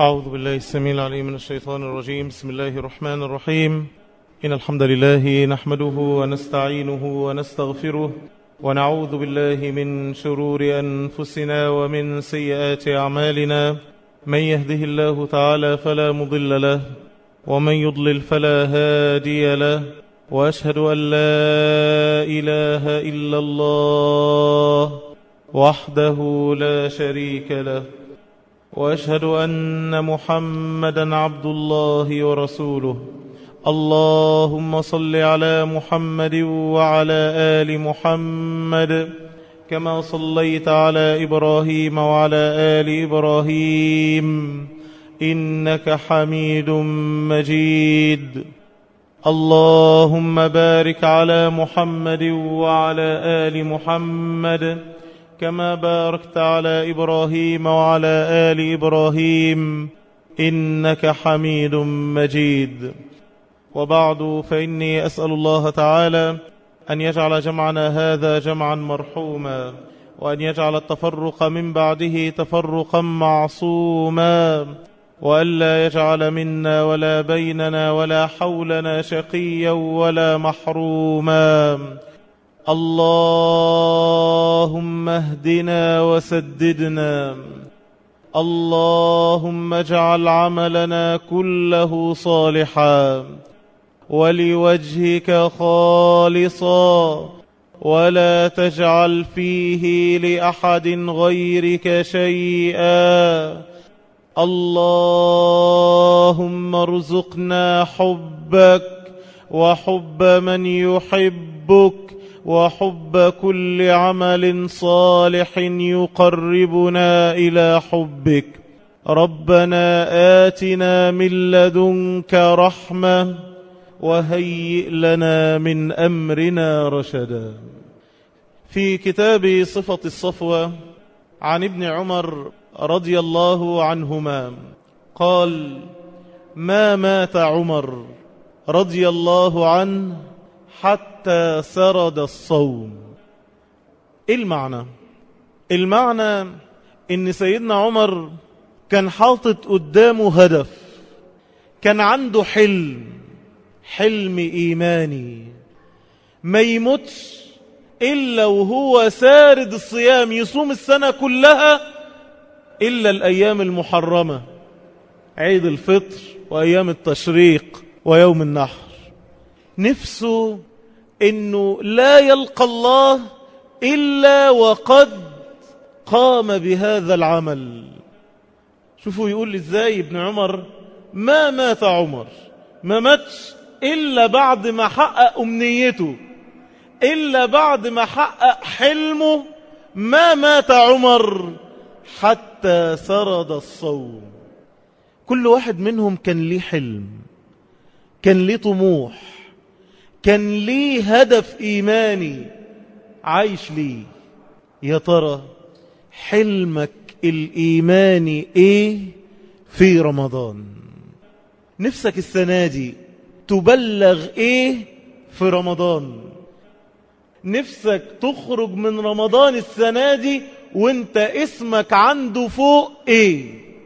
أعوذ بالله السميع العليم من الشيطان الرجيم بسم الله الرحمن الرحيم إن الحمد لله نحمده ونستعينه ونستغفره ونعوذ بالله من شرور أنفسنا ومن سيئات أعمالنا من يهده الله تعالى فلا مضل له ومن يضلل فلا هادي له وأشهد أن لا إله إلا الله وحده لا شريك له واشهد ان محمدا عبد الله ورسوله اللهم صل على محمد وعلى ال محمد كما صليت على ابراهيم وعلى ال ابراهيم انك حميد مجيد اللهم بارك على محمد وعلى ال محمد كما باركت على إبراهيم وعلى آل إبراهيم إنك حميد مجيد وبعد فإني أسأل الله تعالى أن يجعل جمعنا هذا جمعا مرحوما وأن يجعل التفرق من بعده تفرقا معصوما وألا يجعل منا ولا بيننا ولا حولنا شقيا ولا محروما اللهم اهدنا وسددنا اللهم اجعل عملنا كله صالحا ولوجهك خالصا ولا تجعل فيه لأحد غيرك شيئا اللهم ارزقنا حبك وحب من يحبك وحب كل عمل صالح يقربنا إلى حبك ربنا آتنا من لدنك رحمة وهيئ لنا من أمرنا رشدا في كتاب صفة الصفوة عن ابن عمر رضي الله عنهما قال ما مات عمر رضي الله عنه حتى سرد الصوم ايه المعنى المعنى ان سيدنا عمر كان حاطط قدامه هدف كان عنده حلم حلم ايماني ما يموتش الا وهو سارد الصيام يصوم السنة كلها الا الايام المحرمة عيد الفطر وايام التشريق ويوم النحر نفسه انه لا يلقى الله الا وقد قام بهذا العمل شوفوا يقول ازاي ابن عمر ما مات عمر ما ماتش الا بعد ما حقق امنيته الا بعد ما حقق حلمه ما مات عمر حتى سرد الصوم كل واحد منهم كان ليه حلم كان ليه طموح كان ليه هدف إيماني عايش ليه يا ترى حلمك الإيماني إيه في رمضان نفسك السنة دي تبلغ إيه في رمضان نفسك تخرج من رمضان السنة دي وانت اسمك عنده فوق ايه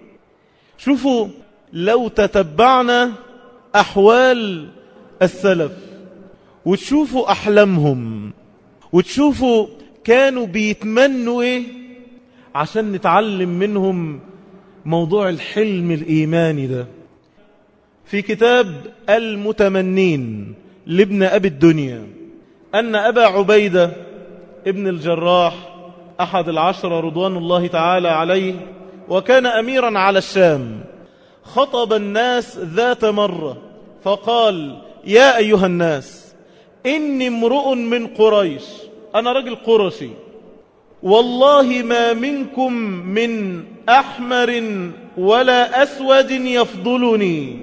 شوفوا لو تتبعنا احوال السلف وتشوفوا أحلامهم وتشوفوا كانوا بيتمنوا إيه عشان نتعلم منهم موضوع الحلم الإيماني ده في كتاب المتمنين لابن أبي الدنيا أن أبا عبيدة ابن الجراح أحد العشرة رضوان الله تعالى عليه وكان أميرا على الشام خطب الناس ذات مرة فقال يا أيها الناس إني امرؤ من قريش أنا رجل قرشي والله ما منكم من أحمر ولا أسود يفضلني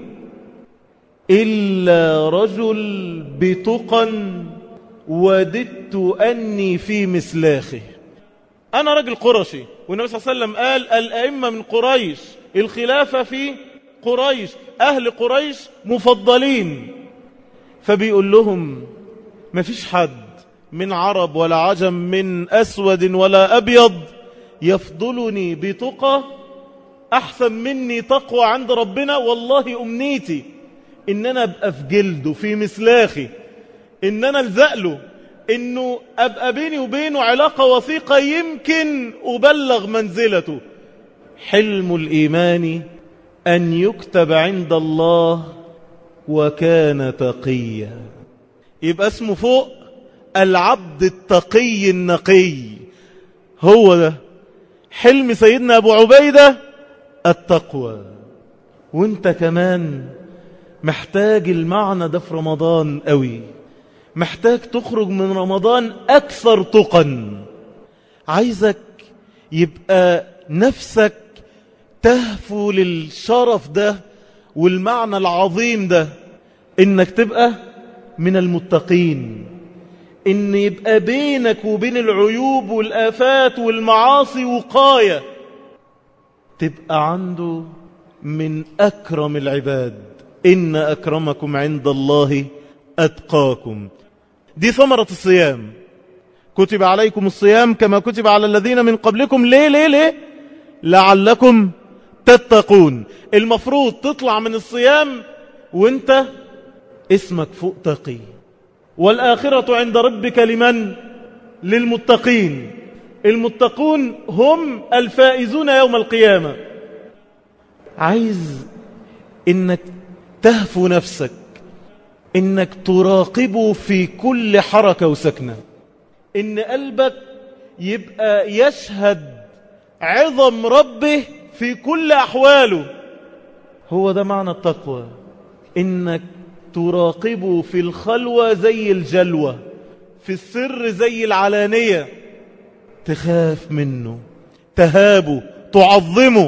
إلا رجل بتقى وددت أني في مسلاخه أنا رجل قرشي والنبي صلى الله عليه وسلم قال الأئمة من قريش الخلافة في قريش أهل قريش مفضلين فبيقول لهم ما فيش حد من عرب ولا عجم من أسود ولا أبيض يفضلني بتقى أحسن مني تقوى عند ربنا والله أمنيتي إن أنا أبقى في جلده في مسلاخي إن أنا ألزق له إنه أبقى بيني وبينه علاقة وثيقة يمكن أبلغ منزلته حلم الإيمان أن يكتب عند الله وكان تقيا يبقى اسمه فوق العبد التقي النقي هو ده حلم سيدنا أبو عبيدة التقوى وانت كمان محتاج المعنى ده في رمضان قوي محتاج تخرج من رمضان أكثر تقا عايزك يبقى نفسك تهفو للشرف ده والمعنى العظيم ده انك تبقى من المتقين ان يبقى بينك وبين العيوب والآفات والمعاصي وقاية تبقى عنده من أكرم العباد إن أكرمكم عند الله أتقاكم دي ثمرة الصيام كتب عليكم الصيام كما كتب على الذين من قبلكم ليه ليه ليه لعلكم تتقون المفروض تطلع من الصيام وانت اسمك فوق تقي والآخرة عند ربك لمن للمتقين المتقون هم الفائزون يوم القيامة عايز انك تهفو نفسك انك تراقبه في كل حركة وسكنة ان قلبك يبقى يشهد عظم ربه في كل أحواله هو ده معنى التقوى إنك تراقبه في الخلوة زي الجلوة في السر زي العلانية تخاف منه تهابه تعظمه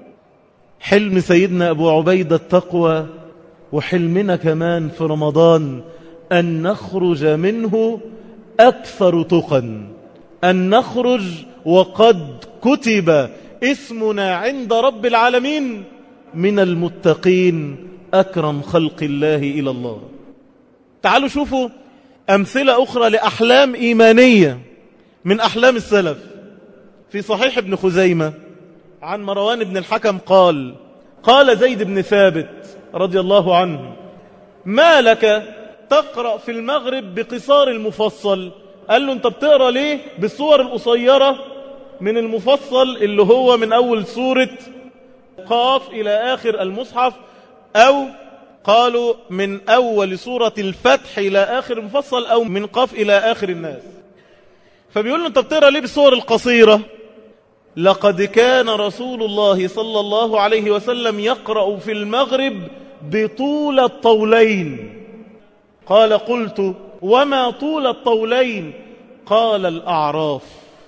حلم سيدنا أبو عبيدة التقوى وحلمنا كمان في رمضان أن نخرج منه أكثر تقا أن نخرج وقد كتب اسمنا عند رب العالمين من المتقين أكرم خلق الله إلى الله تعالوا شوفوا أمثلة أخرى لأحلام إيمانية من أحلام السلف في صحيح ابن خزيمة عن مروان بن الحكم قال قال زيد بن ثابت رضي الله عنه ما لك تقرأ في المغرب بقصار المفصل قال له انت بتقرأ ليه بالصور القصيرة من المفصل اللي هو من أول سورة قاف إلى آخر المصحف أو قالوا من أول سورة الفتح إلى آخر المفصل أو من قاف إلى آخر الناس فبيقول له أنت بتقرأ ليه بالصور القصيرة لقد كان رسول الله صلى الله عليه وسلم يقرأ في المغرب بطول الطولين قال قلت وما طول الطولين قال الأعراف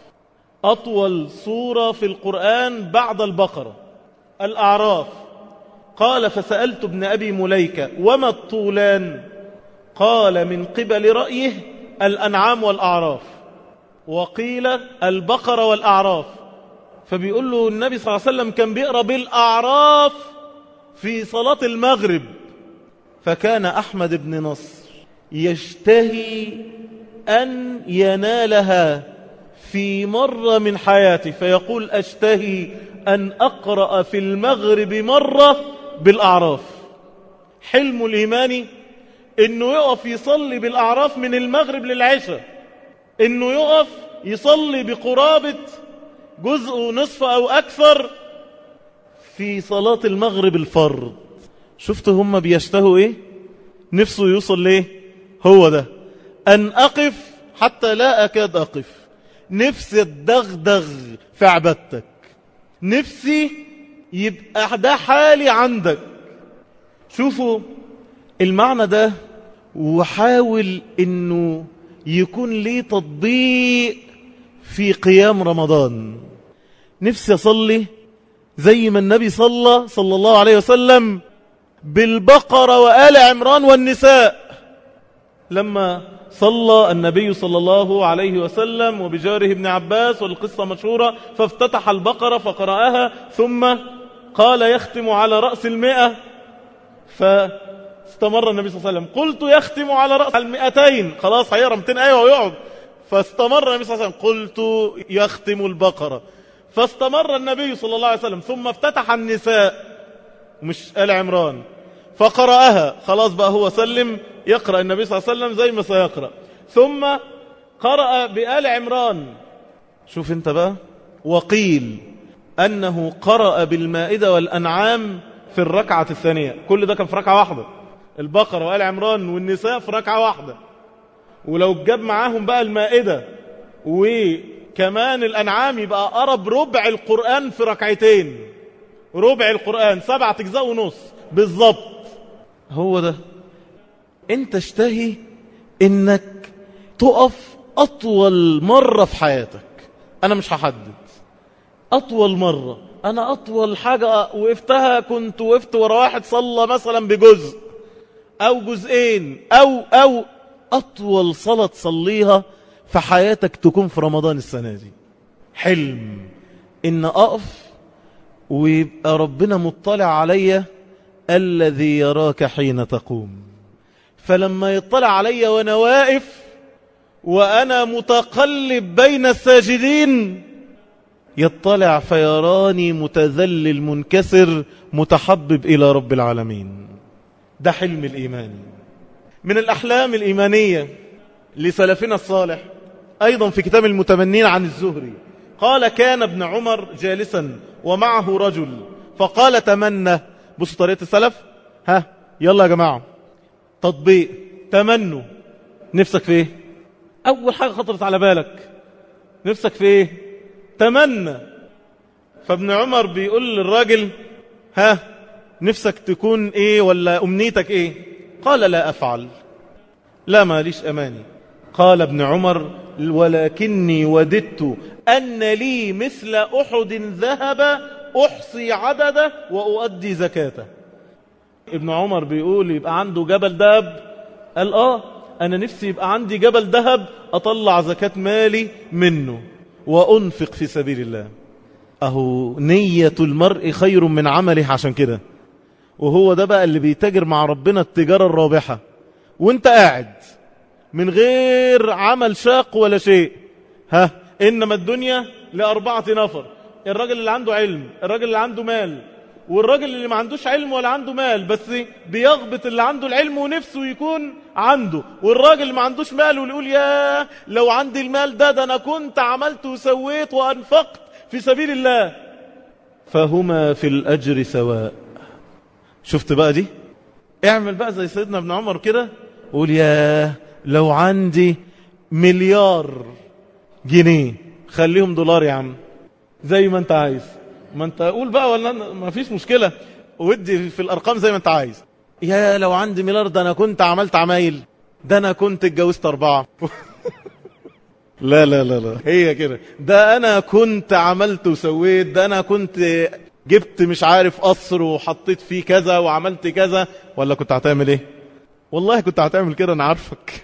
أطول سورة في القرآن بعد البقرة الأعراف قال فسألت ابن أبي مليكة وما الطولان قال من قبل رأيه الأنعام والأعراف وقيل البقرة والأعراف فبيقول له النبي صلى الله عليه وسلم كان بيقرأ بالأعراف في صلاة المغرب فكان أحمد بن نصر يشتهي أن ينالها في مرة من حياتي فيقول أشتهي أن أقرأ في المغرب مرة بالأعراف حلم الإيماني أنه يقف يصلي بالأعراف من المغرب للعشاء أنه يقف يصلي بقرابة جزء نصف أو أكثر في صلاة المغرب الفرض شفت هم بيشتهوا إيه نفسه يوصل ليه هو ده أن أقف حتى لا أكاد أقف نفسي الدغدغ في عبادتك نفسي يبقى ده حالي عندك شوفوا المعنى ده وحاول انه يكون ليه تطبيق في قيام رمضان نفسي اصلي زي ما النبي صلى صلى الله عليه وسلم بالبقرة وآل عمران والنساء لما صلى النبي صلى الله عليه وسلم وبجاره ابن عباس والقصة مشهورة فافتتح البقرة فقرأها ثم قال يختم على رأس المئة فاستمر النبي صلى الله عليه وسلم قلت يختم على رأس المئتين خلاص هيقرأ 200 آية ويقعد فاستمر النبي صلى الله عليه وسلم قلت يختم البقرة فاستمر النبي صلى الله عليه وسلم ثم افتتح النساء مش آل عمران فقرأها خلاص بقى هو سلم يقرأ النبي صلى الله عليه وسلم زي ما سيقرأ ثم قرأ بآل عمران شوف انت بقى وقيل أنه قرأ بالمائدة والأنعام في الركعة الثانية كل ده كان في ركعة واحدة البقرة وآل عمران والنساء في ركعة واحدة ولو جاب معاهم بقى المائدة وكمان الأنعام يبقى قرب ربع القرآن في ركعتين ربع القرآن سبعة أجزاء ونص بالظبط هو ده انت اشتهي انك تقف أطول مرة في حياتك أنا مش هحدد أطول مرة أنا أطول حاجة وقفتها كنت وقفت ورا واحد صلى مثلا بجزء أو جزئين أو أو أطول صلاة تصليها في حياتك تكون في رمضان السنة دي حلم إن أقف ويبقى ربنا مطلع عليا الذي يراك حين تقوم فلما يطلع عليا وأنا واقف وأنا متقلب بين الساجدين يطلع فيراني متذلل منكسر متحبب إلى رب العالمين ده حلم الإيمان من الأحلام الإيمانية لسلفنا الصالح أيضا في كتاب المتمنين عن الزهري قال كان ابن عمر جالسا ومعه رجل فقال تمنى بصوا طريقة السلف ها يلا يا جماعة تطبيق تمنوا نفسك في ايه أول حاجة خطرت على بالك نفسك في ايه تمنى فابن عمر بيقول للراجل ها نفسك تكون ايه ولا امنيتك ايه قال لا افعل لا ماليش اماني قال ابن عمر ولكني وددت ان لي مثل احد ذهب احصي عدده واؤدي زكاته ابن عمر بيقول يبقى عنده جبل ذهب قال اه انا نفسي يبقى عندي جبل ذهب اطلع زكاة مالي منه وأنفق في سبيل الله أهو نية المرء خير من عمله عشان كده وهو ده بقى اللي بيتاجر مع ربنا التجارة الرابحة وانت قاعد من غير عمل شاق ولا شيء ها إنما الدنيا لأربعة نفر الراجل اللي عنده علم الراجل اللي عنده مال والراجل اللي ما عندوش علم ولا عنده مال بس بيغبط اللي عنده العلم ونفسه يكون عنده والراجل اللي ما عندوش مال ويقول يا لو عندي المال ده ده انا كنت عملت وسويت وانفقت في سبيل الله فهما في الاجر سواء شفت بقى دي اعمل بقى زي سيدنا ابن عمر كده قول يا لو عندي مليار جنيه خليهم دولار يا عم زي ما انت عايز ما انت قول بقى ولا ما فيش مشكلة ودي في الأرقام زي ما انت عايز يا لو عندي مليار ده أنا كنت عملت عمايل ده أنا كنت اتجوزت أربعة لا لا لا لا هي كده ده أنا كنت عملت وسويت ده أنا كنت جبت مش عارف قصر وحطيت فيه كذا وعملت كذا ولا كنت هتعمل ايه والله كنت هتعمل كده أنا عارفك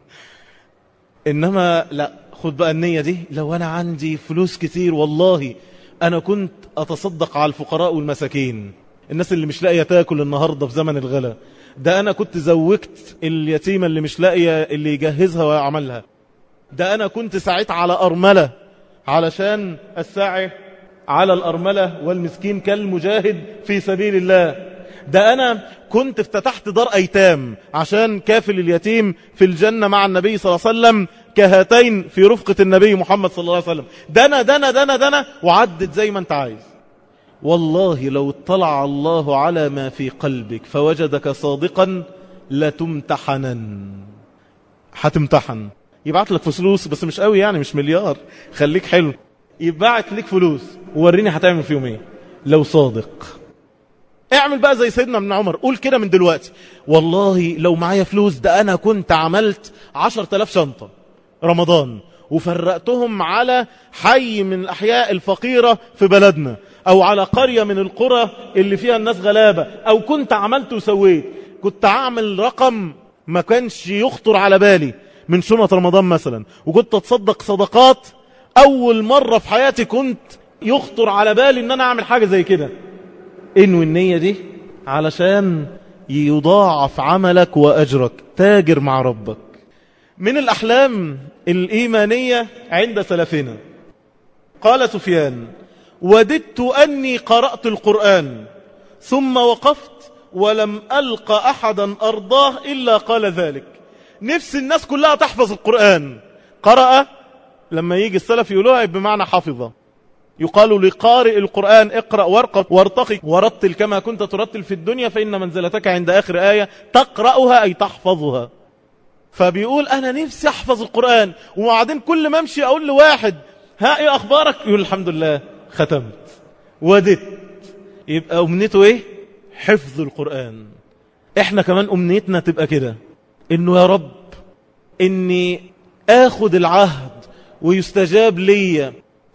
إنما لا خد بقى النية دي لو أنا عندي فلوس كتير والله أنا كنت أتصدق على الفقراء والمساكين الناس اللي مش لاقية تاكل النهاردة في زمن الغلا ده أنا كنت زوجت اليتيمة اللي مش لاقية اللي يجهزها ويعملها ده أنا كنت سعيت على أرملة علشان الساعي على الأرملة والمسكين كالمجاهد في سبيل الله ده أنا كنت افتتحت دار أيتام عشان كافل اليتيم في الجنة مع النبي صلى الله عليه وسلم كهاتين في رفقة النبي محمد صلى الله عليه وسلم دنا دنا دنا دنا وعدد زي ما انت عايز والله لو اطلع الله على ما في قلبك فوجدك صادقا لتمتحنن هتمتحن يبعت لك فلوس بس مش قوي يعني مش مليار خليك حلو يبعت لك فلوس ووريني هتعمل فيهم ايه لو صادق اعمل بقى زي سيدنا ابن عمر قول كده من دلوقتي والله لو معايا فلوس ده انا كنت عملت عشر تلاف شنطة رمضان وفرقتهم على حي من الأحياء الفقيرة في بلدنا أو على قرية من القرى اللي فيها الناس غلابة أو كنت عملت وسويت كنت أعمل رقم ما كانش يخطر على بالي من شنط رمضان مثلا وكنت أتصدق صدقات أول مرة في حياتي كنت يخطر على بالي أن أنا أعمل حاجة زي كده انوي النية دي علشان يضاعف عملك وأجرك تاجر مع ربك من الأحلام الإيمانية عند سلفنا قال سفيان وددت أني قرأت القرآن ثم وقفت ولم ألق أحدا أرضاه إلا قال ذلك نفس الناس كلها تحفظ القرآن قرأ لما يجي السلف يقولوها بمعنى حفظه يقال لقارئ القرآن اقرأ وارقب وارتقي ورتل كما كنت ترتل في الدنيا فإن منزلتك عند آخر آية تقرأها أي تحفظها فبيقول أنا نفسي أحفظ القرآن وبعدين كل ما أمشي أقول لواحد ها إيه أخبارك يقول الحمد لله ختمت ودت يبقى أمنيته إيه حفظ القرآن إحنا كمان أمنيتنا تبقى كده إنه يا رب إني آخد العهد ويستجاب لي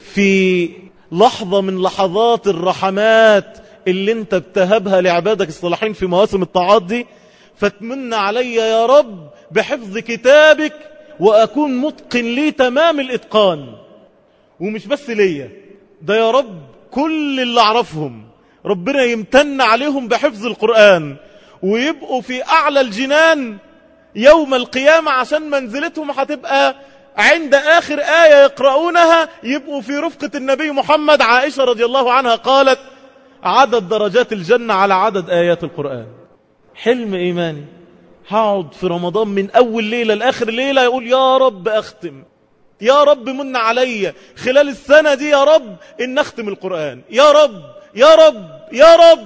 في لحظة من لحظات الرحمات اللي انت بتهبها لعبادك الصالحين في مواسم الطاعات دي فتمن علي يا رب بحفظ كتابك وأكون متقن لي تمام الإتقان ومش بس ليا ده يا رب كل اللي أعرفهم ربنا يمتن عليهم بحفظ القرآن ويبقوا في أعلى الجنان يوم القيامة عشان منزلتهم هتبقى عند آخر آية يقرؤونها يبقوا في رفقة النبي محمد عائشة رضي الله عنها قالت عدد درجات الجنة على عدد آيات القرآن حلم إيماني هقعد في رمضان من أول ليلة لآخر ليلة يقول يا رب أختم يا رب من علي خلال السنة دي يا رب إن أختم القرآن يا رب يا رب يا رب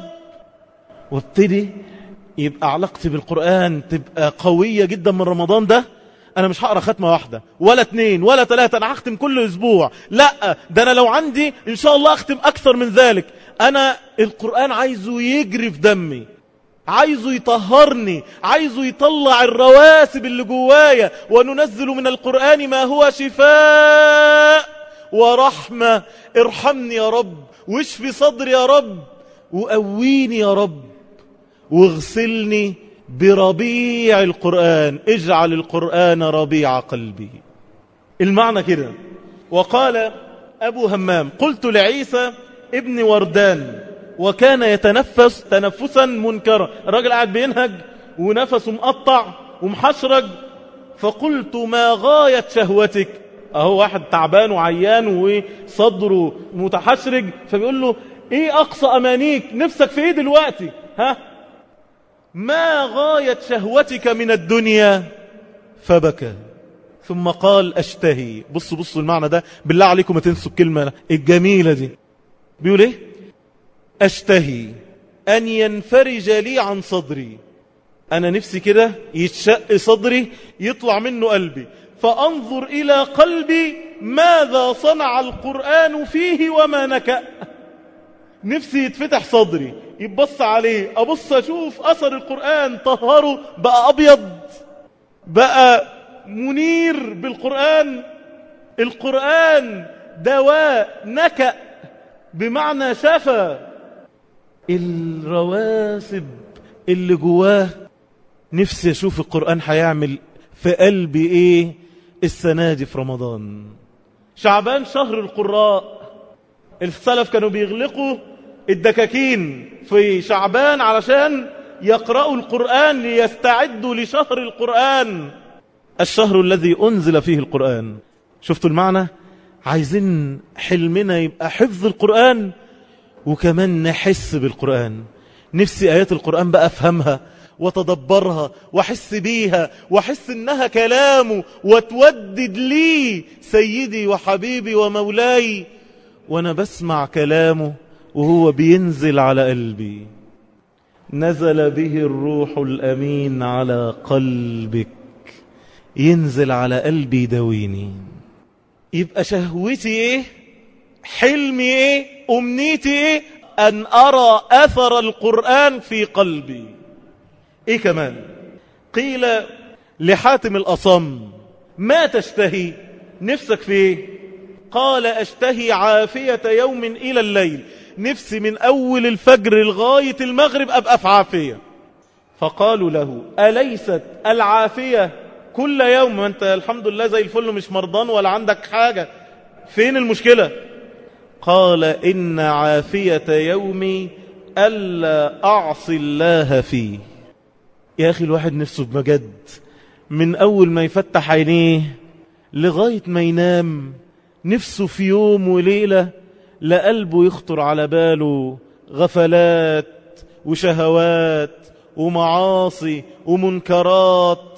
وابتدي يبقى علاقتي بالقرآن تبقى قوية جدا من رمضان ده انا مش هقرا ختمه واحده ولا اتنين ولا تلاته انا هختم كل اسبوع لا ده انا لو عندي ان شاء الله اختم اكثر من ذلك انا القران عايزه يجري في دمي عايزه يطهرني عايزه يطلع الرواسب اللي جوايا وننزل من القرآن ما هو شفاء ورحمة ارحمني يا رب واشفي صدري يا رب وقويني يا رب واغسلني بربيع القرآن اجعل القرآن ربيع قلبي المعنى كده وقال أبو همام قلت لعيسى ابن وردان وكان يتنفس تنفسا منكرا الراجل قاعد بينهج ونفسه مقطع ومحشرج فقلت ما غاية شهوتك اهو واحد تعبان وعيان وصدره متحشرج فبيقول له ايه اقصى امانيك نفسك في ايه دلوقتي ها ما غاية شهوتك من الدنيا فبكى ثم قال اشتهي بصوا بصوا المعنى ده بالله عليكم ما تنسوا الكلمة الجميلة دي بيقول ايه اشتهي ان ينفرج لي عن صدري انا نفسي كده يتشق صدري يطلع منه قلبي فانظر الى قلبي ماذا صنع القرآن فيه وما نكأ نفسي يتفتح صدري يبص عليه ابص اشوف اثر القرآن طهره بقى ابيض بقى منير بالقرآن القرآن دواء نكأ بمعنى شفى الرواسب اللي جواه نفسي اشوف القرآن هيعمل في قلبي ايه السنة دي في رمضان شعبان شهر القراء السلف كانوا بيغلقوا الدكاكين في شعبان علشان يقرأوا القرآن ليستعدوا لشهر القرآن الشهر الذي أنزل فيه القرآن شفتوا المعنى عايزين حلمنا يبقى حفظ القرآن وكمان نحس بالقرآن نفسي آيات القرآن بقى أفهمها وتدبرها وأحس بيها وأحس إنها كلامه وتودد لي سيدي وحبيبي ومولاي وأنا بسمع كلامه وهو بينزل على قلبي نزل به الروح الأمين على قلبك ينزل على قلبي دويني يبقى شهوتي ايه حلمي ايه امنيتي ايه ان ارى اثر القرآن في قلبي ايه كمان قيل لحاتم الاصم ما تشتهي نفسك في ايه قال اشتهي عافية يوم الى الليل نفسي من اول الفجر لغاية المغرب ابقى في عافية فقالوا له أليست العافية كل يوم ما انت الحمد لله زي الفل مش مرضان ولا عندك حاجة فين المشكلة قال إن عافية يومي ألا أعصي الله فيه يا أخي الواحد نفسه بمجد من أول ما يفتح عينيه لغاية ما ينام نفسه في يوم وليلة لا قلبه يخطر على باله غفلات وشهوات ومعاصي ومنكرات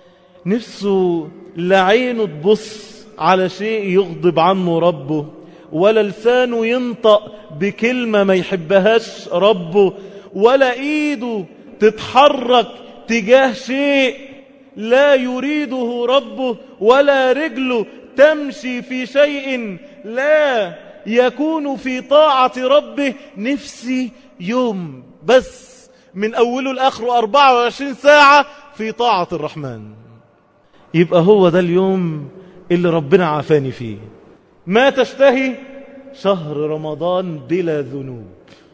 نفسه لعينه تبص على شيء يغضب عنه ربه ولا لسانه ينطق بكلمة ما يحبهاش ربه ولا ايده تتحرك تجاه شيء لا يريده ربه ولا رجله تمشي في شيء لا يكون في طاعة ربه نفسي يوم بس من أوله لآخره 24 ساعة في طاعة الرحمن يبقى هو ده اليوم اللي ربنا عافاني فيه ما تشتهي شهر رمضان بلا ذنوب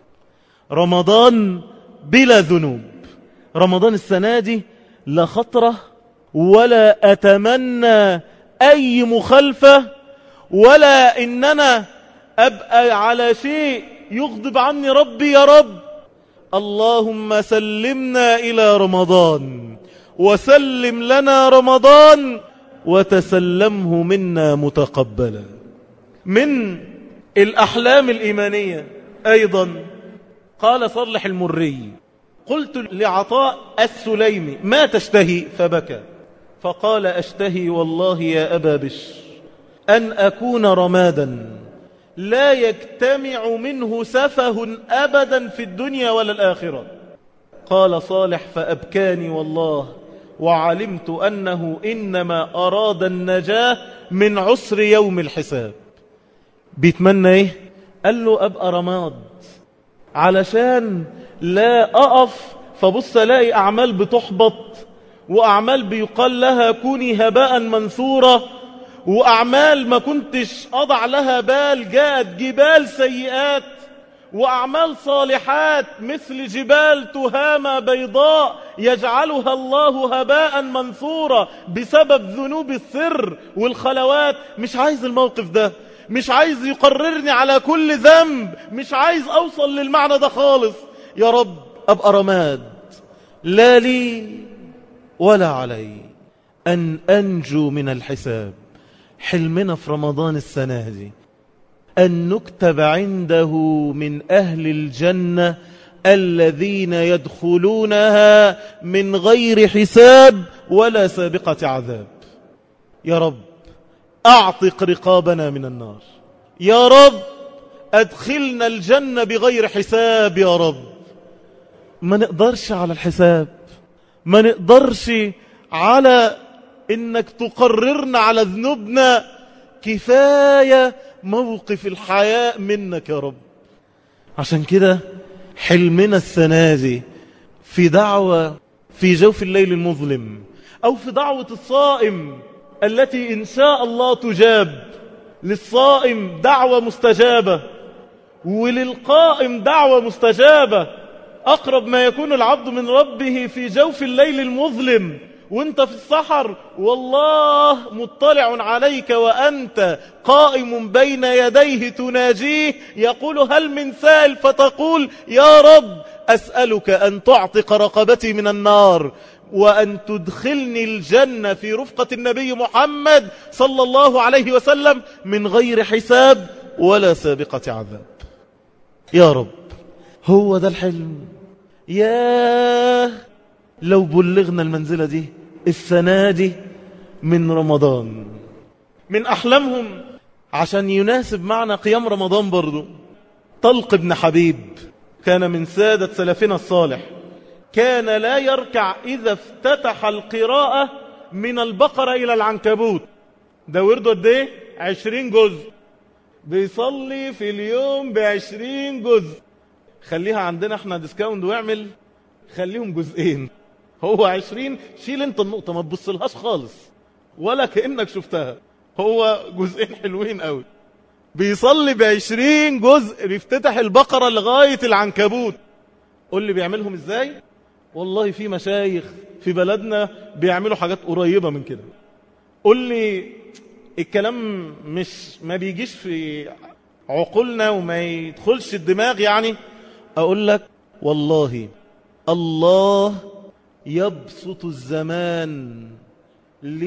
رمضان بلا ذنوب رمضان السنة دي لا خطرة ولا أتمنى أي مخالفة ولا إننا أبقى على شيء يغضب عني ربي يا رب اللهم سلمنا إلى رمضان وسلم لنا رمضان وتسلمه منا متقبلا من الأحلام الإيمانية أيضا قال صلح المري قلت لعطاء السليمي ما تشتهي فبكى فقال أشتهي والله يا أبا بشر أن أكون رمادا لا يجتمع منه سفه أبدا في الدنيا ولا الآخرة قال صالح فأبكاني والله وعلمت أنه إنما أراد النجاة من عسر يوم الحساب بيتمنى إيه؟ قال له أبقى رماد علشان لا أقف فبص ألاقي أعمال بتحبط وأعمال بيقال لها كوني هباء منثورة وأعمال ما كنتش أضع لها بال جاءت جبال سيئات وأعمال صالحات مثل جبال تهامة بيضاء يجعلها الله هباء منثورا بسبب ذنوب السر والخلوات مش عايز الموقف ده مش عايز يقررني على كل ذنب مش عايز أوصل للمعنى ده خالص يا رب أبقى رماد لا لي ولا علي أن أنجو من الحساب حلمنا في رمضان السنة دي أن نكتب عنده من أهل الجنة الذين يدخلونها من غير حساب ولا سابقة عذاب يا رب أعتق رقابنا من النار يا رب أدخلنا الجنة بغير حساب يا رب ما نقدرش على الحساب ما نقدرش على إنك تقررنا على ذنوبنا كفاية موقف الحياء منك يا رب عشان كده حلمنا السنة دي في دعوة في جوف الليل المظلم أو في دعوة الصائم التي إن شاء الله تجاب للصائم دعوة مستجابة وللقائم دعوة مستجابة أقرب ما يكون العبد من ربه في جوف الليل المظلم وانت في السحر والله مطلع عليك وأنت قائم بين يديه تناجيه يقول هل من سائل فتقول يا رب أسألك أن تعتق رقبتي من النار وأن تدخلني الجنة في رفقة النبي محمد صلى الله عليه وسلم من غير حساب ولا سابقة عذاب يا رب هو ده الحلم ياه لو بلغنا المنزلة دي السنة دي من رمضان من أحلامهم عشان يناسب معنى قيام رمضان برضو طلق ابن حبيب كان من سادة سلفنا الصالح كان لا يركع إذا افتتح القراءة من البقرة إلى العنكبوت ده ورده قد ايه عشرين جزء بيصلي في اليوم بعشرين جزء خليها عندنا احنا ديسكاوند واعمل خليهم جزئين هو عشرين شيل انت النقطة ما تبصلهاش خالص ولا كأنك شفتها هو جزئين حلوين قوي بيصلي بعشرين جزء بيفتتح البقرة لغاية العنكبوت قول لي بيعملهم ازاي والله في مشايخ في بلدنا بيعملوا حاجات قريبة من كده قول لي الكلام مش ما بيجيش في عقولنا وما يدخلش الدماغ يعني أقول لك والله الله يبسط الزمان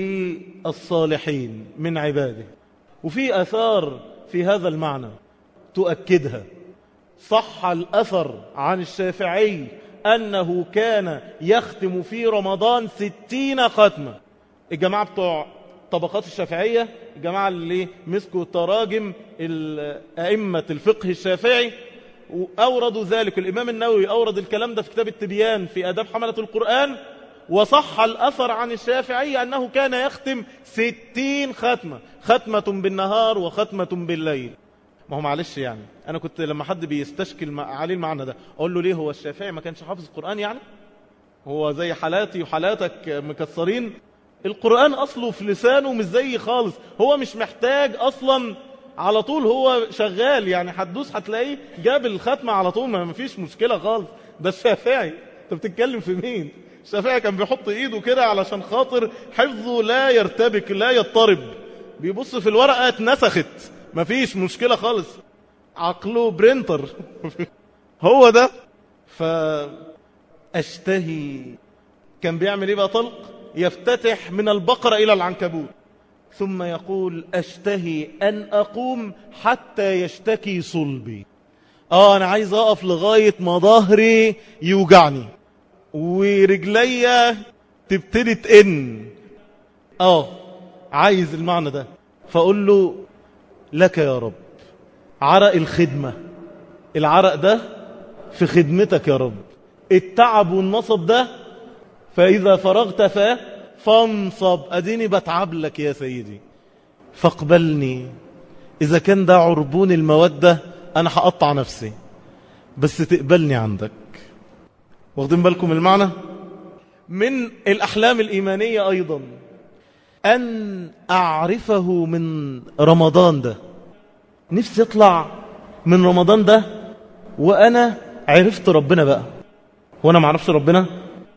للصالحين من عباده وفي أثار في هذا المعنى تؤكدها صح الأثر عن الشافعي أنه كان يختم في رمضان ستين ختمة الجماعة بتوع طبقات الشافعية الجماعة اللي مسكوا تراجم أئمة الفقه الشافعي وأوردوا ذلك الإمام النووي أورد الكلام ده في كتاب التبيان في أداب حملة القرآن وصح الأثر عن الشافعي أنه كان يختم ستين ختمة ختمة بالنهار وختمة بالليل ما هو معلش يعني أنا كنت لما حد بيستشكل عليه المعنى ده أقول له ليه هو الشافعي ما كانش حافظ القرآن يعني هو زي حالاتي وحالاتك مكسرين القرآن أصله في لسانه مش زي خالص هو مش محتاج أصلا على طول هو شغال يعني هتدوس هتلاقيه جاب الختمة على طول ما فيش مشكلة خالص ده الشافعي انت بتتكلم في مين الشافعي كان بيحط ايده كده علشان خاطر حفظه لا يرتبك لا يضطرب بيبص في الورقة اتنسخت مفيش مشكلة خالص عقله برينتر هو ده فأشتهي كان بيعمل ايه بقى طلق يفتتح من البقرة إلى العنكبوت ثم يقول أشتهي أن أقوم حتى يشتكي صلبي آه أنا عايز أقف لغاية ما ظهري يوجعني ورجلي تبتدي تئن آه عايز المعنى ده فأقول له لك يا رب عرق الخدمة العرق ده في خدمتك يا رب التعب والنصب ده فإذا فرغت ف فانصب أديني بتعب لك يا سيدي فاقبلني إذا كان ده عربون المودة أنا هقطع نفسي بس تقبلني عندك واخدين بالكم المعنى من الأحلام الإيمانية أيضا أن أعرفه من رمضان ده نفسي يطلع من رمضان ده وأنا عرفت ربنا بقى وأنا ما عرفش ربنا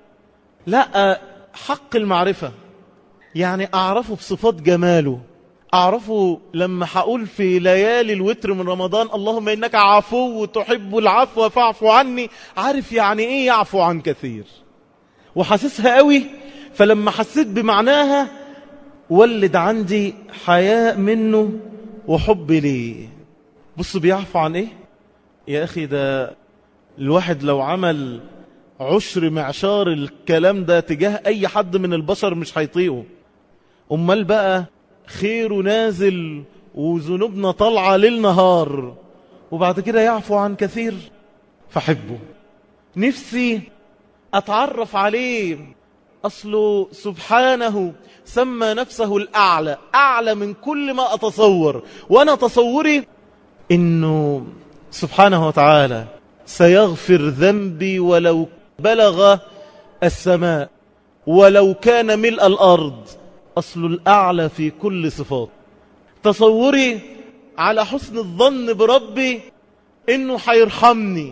لا حق المعرفة يعني أعرفه بصفات جماله أعرفه لما هقول في ليالي الوتر من رمضان اللهم إنك عفو تحب العفو فاعف عني عارف يعني إيه يعفو عن كثير وحاسسها قوي فلما حسيت بمعناها ولد عندي حياء منه وحب ليه بص بيعفو عن إيه يا أخي ده الواحد لو عمل عشر معشار الكلام ده تجاه أي حد من البشر مش هيطيقه أمال بقى خيره نازل وذنوبنا طالعة للنهار وبعد كده يعفو عن كثير فحبه نفسي أتعرف عليه أصله سبحانه سمى نفسه الأعلى أعلى من كل ما أتصور وأنا تصوري إنه سبحانه وتعالى سيغفر ذنبي ولو بلغ السماء ولو كان ملء الأرض أصل الأعلى في كل صفات تصوري على حسن الظن بربي إنه حيرحمني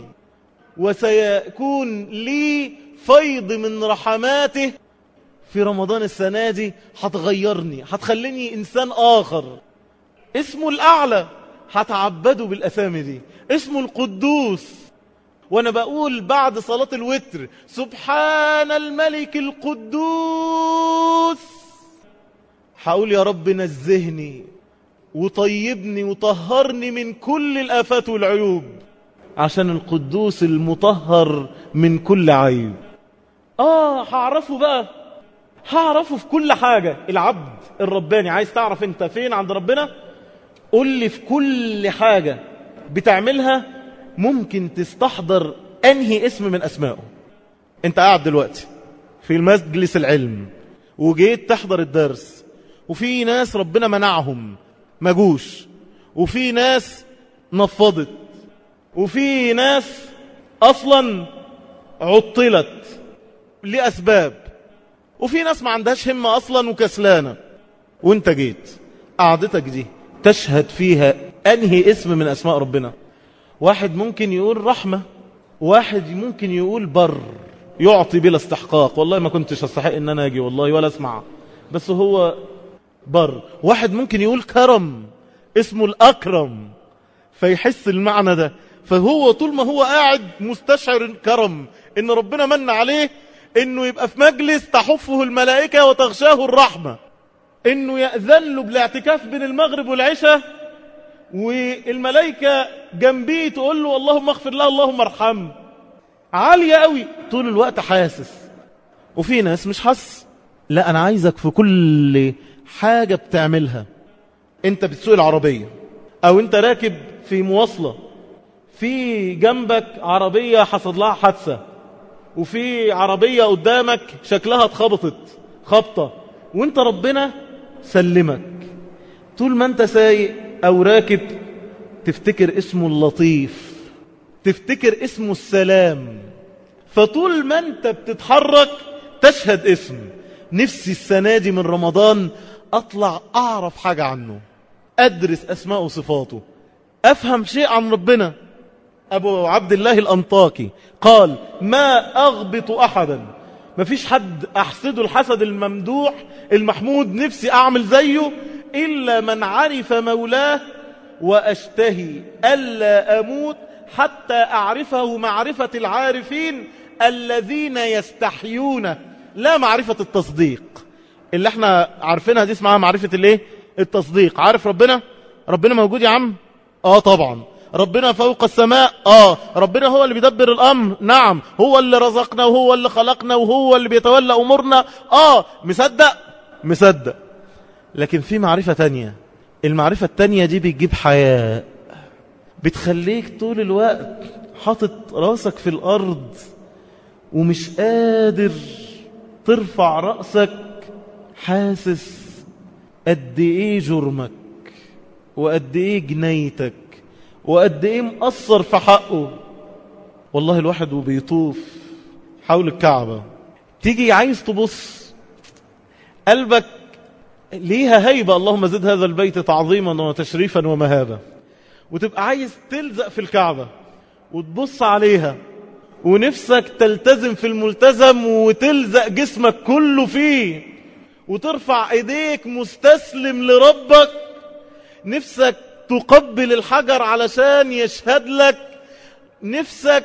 وسيكون لي فيض من رحماته في رمضان السنة دي هتغيرني هتخليني إنسان آخر اسمه الأعلى هتعبده بالأسامي دي اسمه القدوس وانا بقول بعد صلاة الوتر سبحان الملك القدوس هقول يا رب نزهني وطيبني وطهرني من كل الآفات والعيوب عشان القدوس المطهر من كل عيب آه هعرفه بقى هعرفه في كل حاجة العبد الرباني عايز تعرف انت فين عند ربنا قل لي في كل حاجة بتعملها ممكن تستحضر أنهي اسم من أسمائه أنت قاعد دلوقتي في المجلس العلم وجيت تحضر الدرس وفي ناس ربنا منعهم ما جوش وفي ناس نفضت وفي ناس أصلا عطلت لأسباب وفي ناس ما عندهاش همة أصلا وكسلانة وانت جيت قعدتك دي تشهد فيها أنهي اسم من أسماء ربنا واحد ممكن يقول رحمة واحد ممكن يقول بر يعطي بلا استحقاق والله ما كنتش استحق ان انا اجي والله ولا اسمع بس هو بر واحد ممكن يقول كرم اسمه الاكرم فيحس المعنى ده فهو طول ما هو قاعد مستشعر كرم ان ربنا من عليه انه يبقى في مجلس تحفه الملائكة وتغشاه الرحمة انه يأذن له بالاعتكاف بين المغرب والعشاء والملائكة جنبيه تقول له اللهم اغفر له اللهم ارحمه عالية قوي طول الوقت حاسس وفي ناس مش حاسس لا أنا عايزك في كل حاجة بتعملها انت بتسوق العربية او انت راكب في مواصلة في جنبك عربية حصل لها حادثة وفي عربية قدامك شكلها اتخبطت خبطة وانت ربنا سلمك طول ما انت سايق او راكب تفتكر اسمه اللطيف تفتكر اسمه السلام فطول ما انت بتتحرك تشهد اسم نفسي السنة دي من رمضان اطلع اعرف حاجة عنه ادرس اسماء وصفاته افهم شيء عن ربنا ابو عبد الله الانطاكي قال ما اغبط احدا ما فيش حد احسده الحسد الممدوح المحمود نفسي اعمل زيه الا من عرف مولاه واشتهي الا اموت حتى اعرفه معرفة العارفين الذين يستحيون لا معرفة التصديق اللي احنا عارفينها دي اسمها معرفة الايه التصديق عارف ربنا ربنا موجود يا عم اه طبعا ربنا فوق السماء اه ربنا هو اللي بيدبر الامر نعم هو اللي رزقنا وهو اللي خلقنا وهو اللي بيتولى امورنا اه مصدق مصدق لكن في معرفة تانية المعرفة التانية دي بتجيب حياة بتخليك طول الوقت حاطط راسك في الارض ومش قادر ترفع رأسك حاسس قد ايه جرمك وقد ايه جنيتك وقد ايه مقصر في حقه والله الواحد وبيطوف حول الكعبة تيجي عايز تبص قلبك ليها هيبة اللهم زد هذا البيت تعظيما وتشريفا ومهابة وتبقى عايز تلزق في الكعبة وتبص عليها ونفسك تلتزم في الملتزم وتلزق جسمك كله فيه وترفع ايديك مستسلم لربك نفسك تقبل الحجر علشان يشهد لك نفسك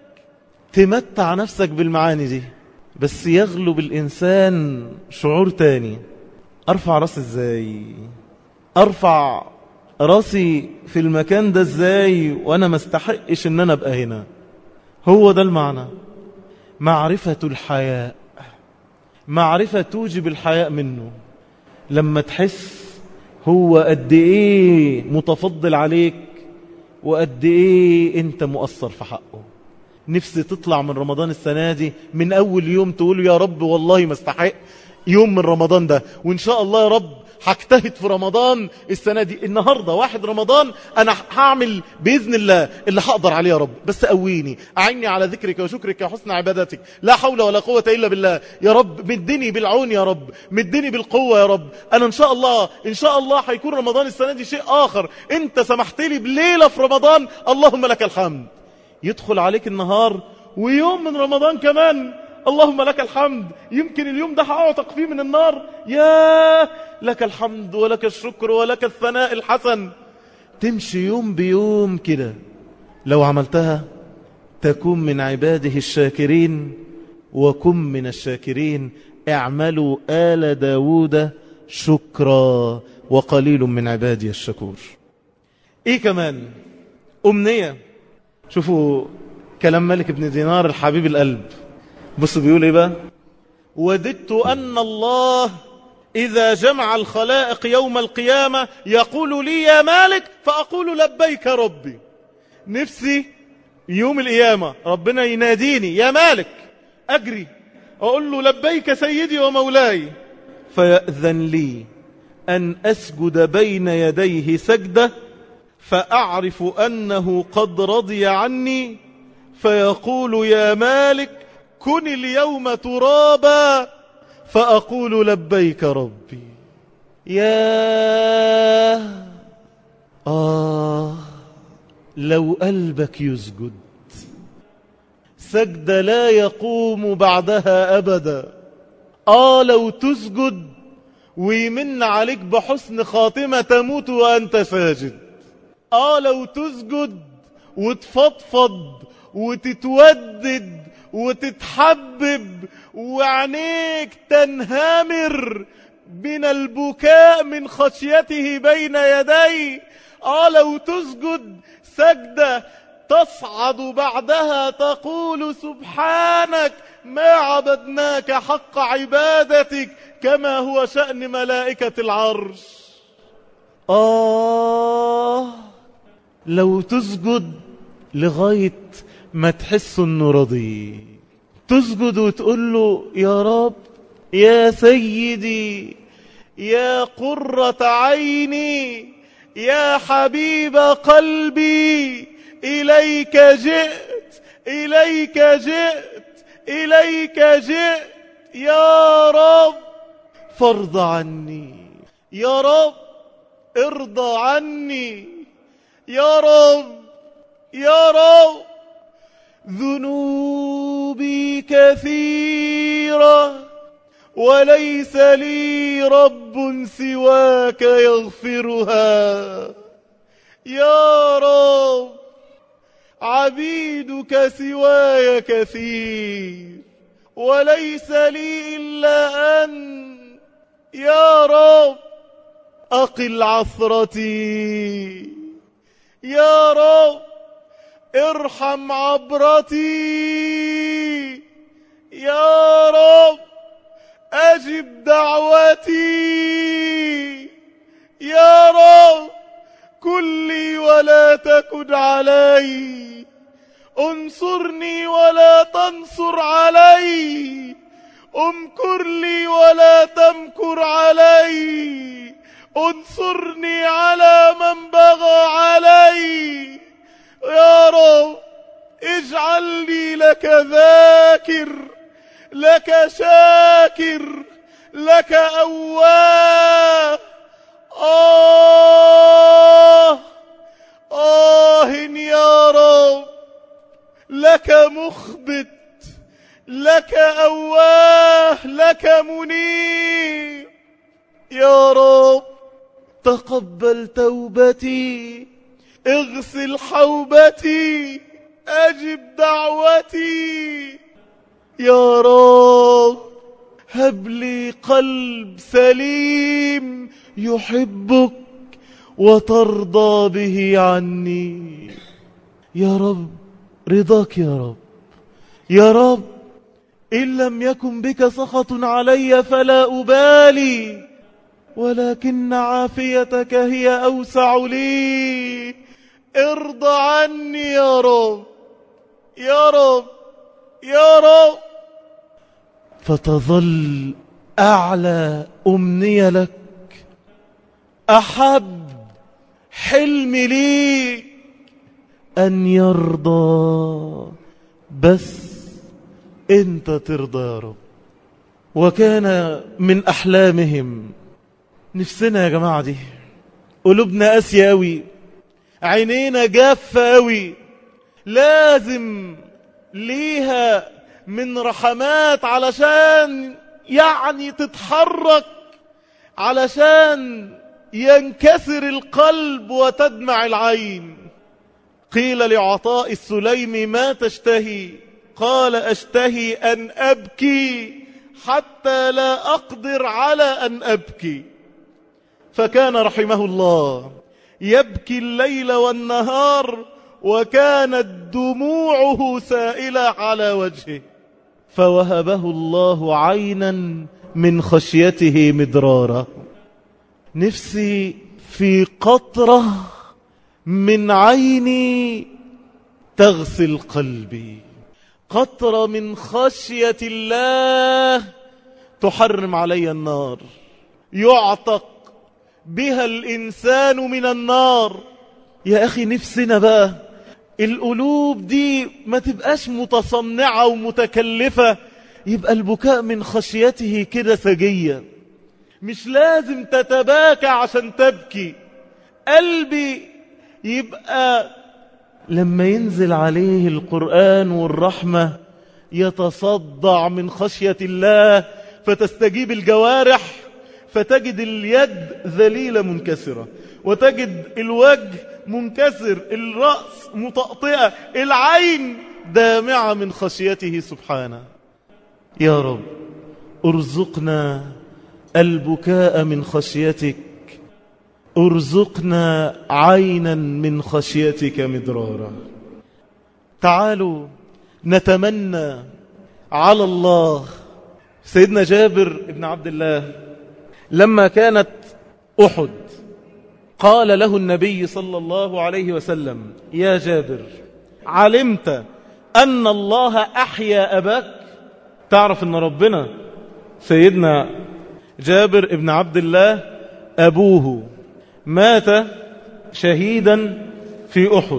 تمتع نفسك بالمعاني دي بس يغلب الإنسان شعور تاني أرفع راسي ازاي أرفع راسي في المكان ده ازاي وأنا ما استحقش ان أنا أبقى هنا هو ده المعنى معرفة الحياء معرفة توجب الحياء منه لما تحس هو قد ايه متفضل عليك وقد ايه انت مؤثر في حقه نفسي تطلع من رمضان السنة دي من اول يوم تقول يا رب والله ما استحق يوم من رمضان ده وان شاء الله يا رب هجتهد في رمضان السنة دي النهاردة واحد رمضان أنا هعمل بإذن الله اللي هقدر عليه يا رب بس قويني أعني على ذكرك وشكرك وحسن عبادتك لا حول ولا قوة إلا بالله يا رب مدني بالعون يا رب مدني بالقوة يا رب أنا إن شاء الله إن شاء الله هيكون رمضان السنة دي شيء آخر أنت سمحت لي بليلة في رمضان اللهم لك الحمد يدخل عليك النهار ويوم من رمضان كمان اللهم لك الحمد يمكن اليوم ده هأعتق فيه من النار يا لك الحمد ولك الشكر ولك الثناء الحسن تمشي يوم بيوم كده لو عملتها تكون من عباده الشاكرين وكن من الشاكرين اعملوا آل داود شكرا وقليل من عبادي الشكور ايه كمان امنية شوفوا كلام ملك بن دينار الحبيب القلب بص بيقول ايه بقى وددت أن الله إذا جمع الخلائق يوم القيامة يقول لي يا مالك فأقول لبيك ربي نفسي يوم القيامة ربنا يناديني يا مالك أجري أقول له لبيك سيدي ومولاي فيأذن لي أن أسجد بين يديه سجدة فأعرف أنه قد رضي عني فيقول يا مالك كن اليوم ترابا فأقول لبيك ربي يا آه لو قلبك يسجد سجد لا يقوم بعدها أبدا آه لو تسجد ويمن عليك بحسن خاتمة تموت وأنت ساجد آه لو تسجد وتفضفض وتتودد وتتحبب وعينيك تنهمر من البكاء من خشيته بين يديه اه لو تسجد سجدة تصعد بعدها تقول سبحانك ما عبدناك حق عبادتك كما هو شأن ملائكة العرش آه لو تسجد لغاية ما تحس انه رضي تسجد وتقول له يا رب يا سيدي يا قرة عيني يا حبيب قلبي إليك جئت إليك جئت إليك جئت يا رب فارض عني يا رب ارضى عني يا رب يا رب ذنوبي كثيرة وليس لي رب سواك يغفرها يا رب عبيدك سواي كثير وليس لي إلا أنت يا رب أقل عثرتي يا رب ارحم عبرتي يا رب أجب دعوتي يا رب كلي ولا تكن علي انصرني ولا تنصر علي امكر لي ولا تمكر علي انصرني على من بغى علي يا رب اجعلني لك ذاكر لك شاكر لك أواه آه آه يا رب لك مخبت لك أواه لك منيب يا رب تقبل توبتي اغسل حوبتي أجب دعوتي يا رب هب لي قلب سليم يحبك وترضى به عني يا رب رضاك يا رب يا رب إن لم يكن بك سخط علي فلا أبالي ولكن عافيتك هي أوسع لي ارضى عني يا رب يا رب يا رب فتظل أعلى أمنية لك أحب حلم لي أن يرضى بس أنت ترضى يا رب وكان من أحلامهم نفسنا يا جماعة دي قلوبنا قاسية أوي عينينا جافة أوي لازم ليها من رحمات علشان يعني تتحرك علشان ينكسر القلب وتدمع العين قيل لعطاء السليم ما تشتهي قال أشتهي أن أبكي حتى لا أقدر على أن أبكي فكان رحمه الله يبكي الليل والنهار وكانت دموعه سائلة على وجهه فوهبه الله عينا من خشيته مدرارا نفسي في قطرة من عيني تغسل قلبي قطرة من خشية الله تحرم علي النار يعتق بها الإنسان من النار يا أخي نفسنا بقى القلوب دي ما تبقاش متصنعة ومتكلفة يبقى البكاء من خشيته كده سجية مش لازم تتباكى عشان تبكي قلبي يبقى لما ينزل عليه القرآن والرحمة يتصدع من خشية الله فتستجيب الجوارح فتجد اليد ذليلة منكسرة وتجد الوجه منكسر الرأس متقطئة العين دامعة من خشيته سبحانه يا رب ارزقنا البكاء من خشيتك ارزقنا عينا من خشيتك مدرارا تعالوا نتمنى على الله سيدنا جابر بن عبد الله لما كانت أحد قال له النبي صلى الله عليه وسلم يا جابر علمت أن الله أحيا أباك تعرف أن ربنا سيدنا جابر بن عبد الله أبوه مات شهيدا في أحد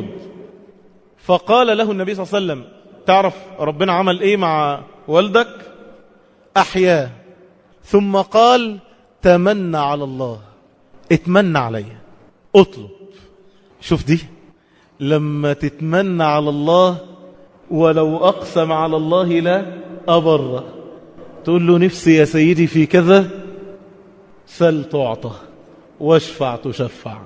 فقال له النبي صلى الله عليه وسلم تعرف ربنا عمل إيه مع والدك أحياه ثم قال تمنى على الله اتمنى عليه اطلب شوف دي لما تتمنى على الله ولو أقسم على الله لا أبره تقول له نفسي يا سيدي في كذا سل تعطى واشفع تشفع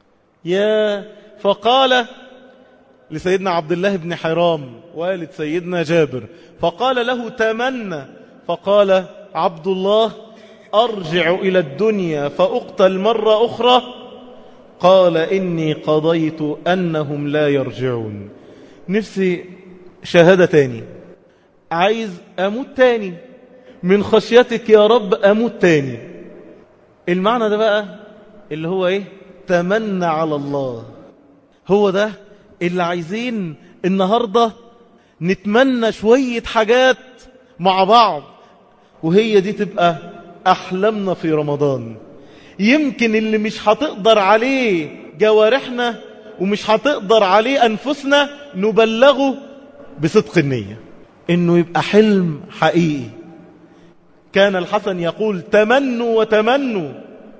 يا فقال لسيدنا عبد الله بن حرام والد سيدنا جابر فقال له تمنى فقال عبد الله أرجع إلى الدنيا فأقتل مرة أخرى قال إني قضيت أنهم لا يرجعون نفسي شهادة تاني عايز أموت تاني من خشيتك يا رب أموت تاني المعنى ده بقى اللي هو إيه تمنى على الله هو ده اللي عايزين النهاردة نتمنى شوية حاجات مع بعض وهي دي تبقى أحلامنا في رمضان يمكن اللي مش هتقدر عليه جوارحنا ومش هتقدر عليه أنفسنا نبلغه بصدق النية إنه يبقى حلم حقيقي كان الحسن يقول تمنوا وتمنوا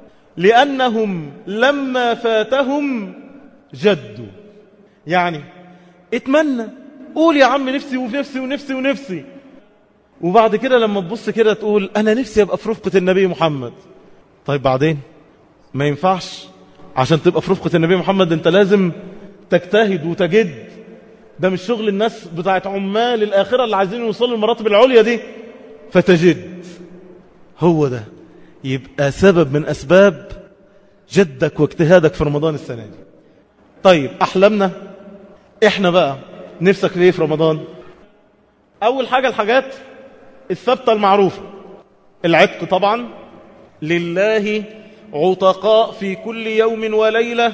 لأنهم لما فاتهم جدوا يعني اتمنى قول يا عم نفسي ونفسي ونفسي ونفسي وبعد كده لما تبص كده تقول أنا نفسي أبقى في رفقة النبي محمد طيب بعدين ما ينفعش عشان تبقى في رفقة النبي محمد انت لازم تجتهد وتجد ده مش شغل الناس بتاعت عمال الآخرة اللي عايزين يوصلوا المراتب العليا دي فتجد هو ده يبقى سبب من أسباب جدك واجتهادك في رمضان السنة دي طيب أحلامنا إحنا بقى نفسك ليه في رمضان أول حاجة الحاجات الثابتة المعروفة العتق طبعا لله عتقاء في كل يوم وليلة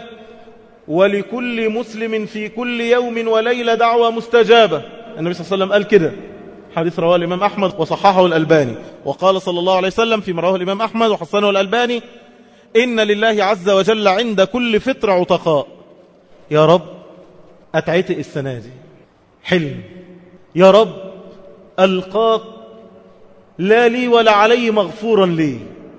ولكل مسلم في كل يوم وليلة دعوة مستجابة النبي صلى الله عليه وسلم قال كده حديث رواه الإمام أحمد وصححه الألباني وقال صلى الله عليه وسلم في رواه الإمام أحمد وحسنه الألباني إن لله عز وجل عند كل فطر عتقاء يا رب أتعتق السنة دي حلم يا رب ألقاك لا لي ولا علي مغفورا لي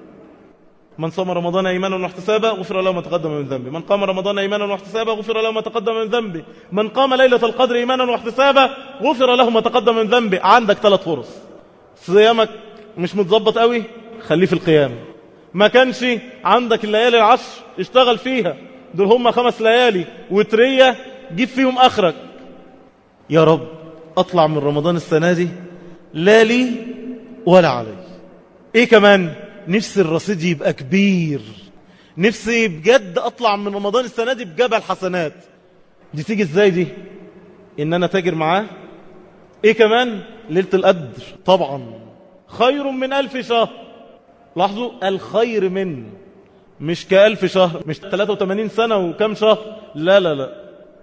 من صام رمضان ايمانا واحتسابا غفر له ما تقدم من ذنبه من قام رمضان ايمانا واحتسابا غفر له ما تقدم من ذنبه من قام ليله القدر ايمانا واحتسابا غفر له ما تقدم من ذنبه عندك ثلاث فرص صيامك مش متظبط قوي خليه في القيام ما كانش عندك الليالي العشر اشتغل فيها دول هم خمس ليالي وتريه جيب فيهم اخرك يا رب اطلع من رمضان السنه دي لا لي ولا علي ايه كمان نفسي الرصيد يبقى كبير نفسي بجد اطلع من رمضان السنة دي بجبل حسنات دي تيجي ازاي دي ان انا تاجر معاه ايه كمان ليلة القدر طبعا خير من الف شهر لاحظوا الخير من مش كألف شهر مش 83 سنة وكم شهر لا لا لا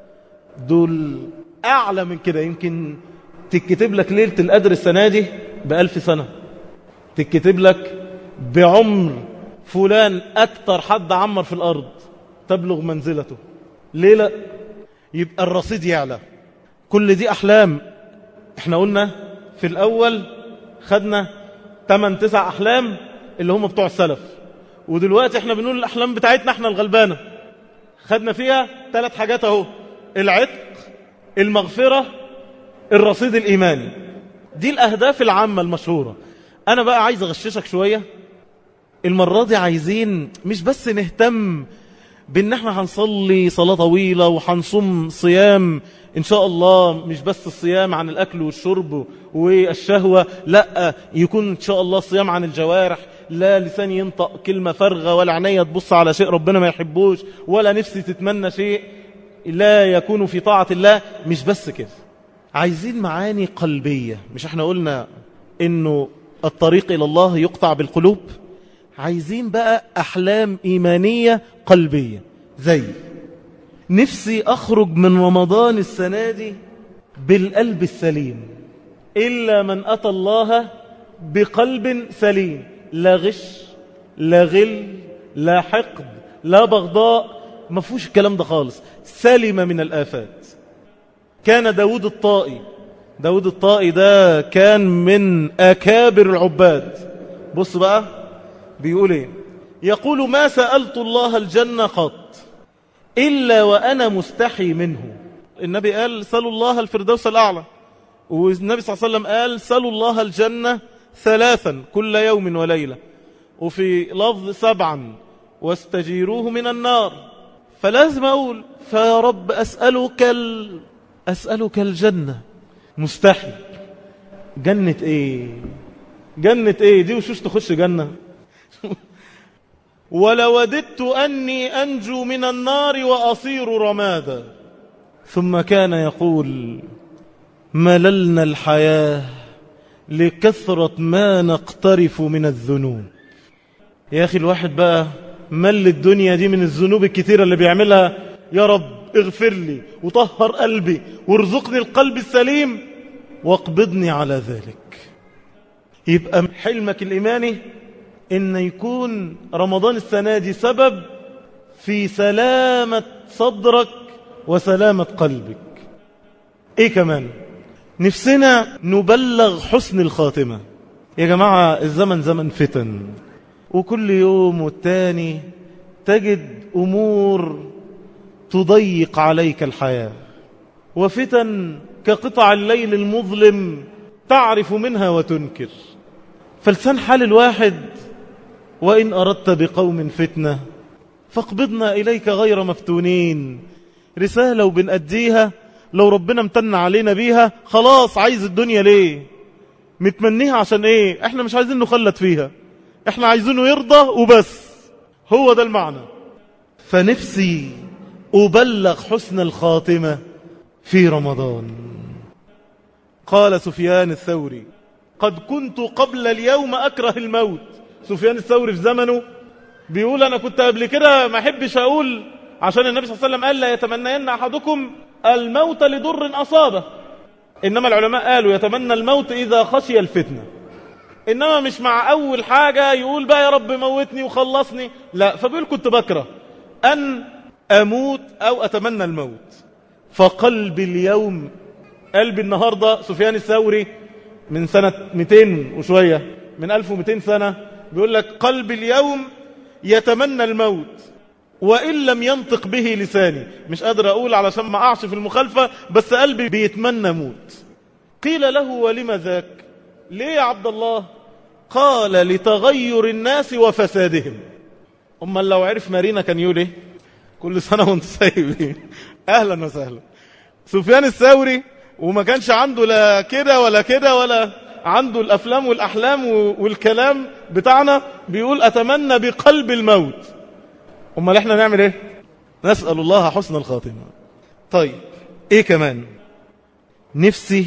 دول أعلى من كده يمكن تكتب لك ليلة القدر السنة دي بألف سنة تكتب لك بعمر فلان أكتر حد عمر في الأرض تبلغ منزلته ليه لا يبقى الرصيد يعلى كل دي أحلام احنا قلنا في الأول خدنا 8 9 أحلام اللي هم بتوع السلف ودلوقتي احنا بنقول الأحلام بتاعتنا احنا الغلبانة خدنا فيها ثلاث حاجات اهو العتق المغفرة الرصيد الإيماني دي الأهداف العامة المشهورة أنا بقى عايز أغششك شوية المرة دي عايزين مش بس نهتم بان احنا هنصلي صلاة طويلة وهنصوم صيام ان شاء الله مش بس الصيام عن الاكل والشرب والشهوة لا يكون ان شاء الله صيام عن الجوارح لا لسان ينطق كلمة فرغة ولا عينيا تبص على شيء ربنا ما يحبوش ولا نفسي تتمنى شيء لا يكون في طاعة الله مش بس كده عايزين معاني قلبية مش احنا قلنا انه الطريق الى الله يقطع بالقلوب عايزين بقى احلام ايمانية قلبية زي نفسي اخرج من رمضان السنة دي بالقلب السليم إلا من أتى الله بقلب سليم لا غش لا غل لا حقد لا بغضاء ما فيهوش الكلام ده خالص سلم من الآفات كان داود الطائي داود الطائي ده كان من أكابر العباد بص بقى بيقول ايه يقول ما سألت الله الجنة قط إلا وأنا مستحي منه النبي قال سألوا الله الفردوس الأعلى والنبي صلى الله عليه وسلم قال سألوا الله الجنة ثلاثا كل يوم وليلة وفي لفظ سبعا واستجيروه من النار فلازم أقول فيا رب أسألك, ال... أسألك الجنة مستحي جنة ايه جنة ايه دي وشوش تخش جنة ولوددت أني أنجو من النار وأصير رمادا ثم كان يقول مللنا الحياة لكثرة ما نقترف من الذنوب يا أخي الواحد بقى مل الدنيا دي من الذنوب الكتيرة اللي بيعملها يا رب اغفر لي وطهر قلبي وارزقني القلب السليم واقبضني على ذلك يبقى حلمك الإيماني إن يكون رمضان السنة دي سبب في سلامة صدرك وسلامة قلبك ايه كمان نفسنا نبلغ حسن الخاتمة يا جماعة الزمن زمن فتن وكل يوم والتاني تجد أمور تضيق عليك الحياة وفتن كقطع الليل المظلم تعرف منها وتنكر فلسان حال الواحد وإن أردت بقوم فتنة فاقبضنا إليك غير مفتونين رسالة وبنأديها لو ربنا امتن علينا بيها خلاص عايز الدنيا ليه متمنيها عشان ايه احنا مش عايزين نخلد فيها احنا عايزينه يرضى وبس هو ده المعنى فنفسي أبلغ حسن الخاتمة في رمضان قال سفيان الثوري قد كنت قبل اليوم أكره الموت سفيان الثوري في زمنه بيقول أنا كنت قبل كده ما أحبش أقول عشان النبي صلى الله عليه وسلم قال لا يتمنين أحدكم الموت لضر أصابه إنما العلماء قالوا يتمنى الموت إذا خشي الفتنة إنما مش مع أول حاجة يقول بقى يا رب موتني وخلصني لا فبيقول كنت بكره أن أموت أو أتمنى الموت فقلبي اليوم قلبي النهاردة سفيان الثوري من سنة 200 وشوية من 1200 سنة بيقول لك قلبي اليوم يتمنى الموت وإن لم ينطق به لساني مش قادر أقول علشان ما أعش في المخالفة بس قلبي بيتمنى موت قيل له ولم ذاك ليه يا عبد الله قال لتغير الناس وفسادهم أما لو عرف مارينا كان يقول إيه كل سنة وانت سايبين أهلا وسهلا سفيان الثوري وما كانش عنده لا كده ولا كده ولا عنده الأفلام والأحلام والكلام بتاعنا بيقول أتمنى بقلب الموت امال احنا نعمل ايه نسأل الله حسن الخاتمة طيب ايه كمان نفسي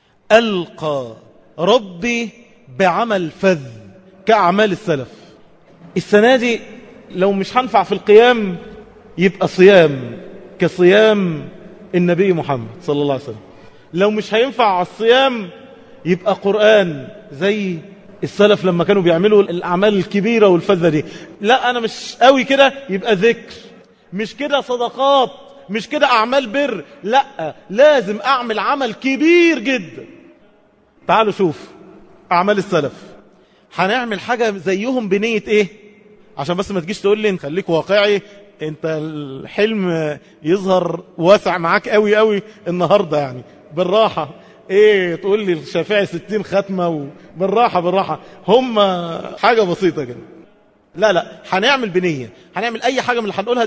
ألقى ربي بعمل فذ كأعمال السلف السنة دي لو مش هنفع في القيام يبقى صيام كصيام النبي محمد صلى الله عليه وسلم لو مش هينفع على الصيام يبقى قرآن زي السلف لما كانوا بيعملوا الأعمال الكبيرة والفذة دي لا أنا مش قوي كده يبقى ذكر مش كده صدقات مش كده أعمال بر لا لازم أعمل عمل كبير جدا تعالوا شوف أعمال السلف هنعمل حاجة زيهم بنية إيه عشان بس ما تجيش تقول لي خليك واقعي انت الحلم يظهر واسع معاك قوي قوي النهاردة يعني بالراحة ايه تقول لي الشافعي ستين ختمة بالراحة بالراحة هم حاجة بسيطة كده لا لا هنعمل بنية هنعمل اي حاجة من اللي هنقولها دي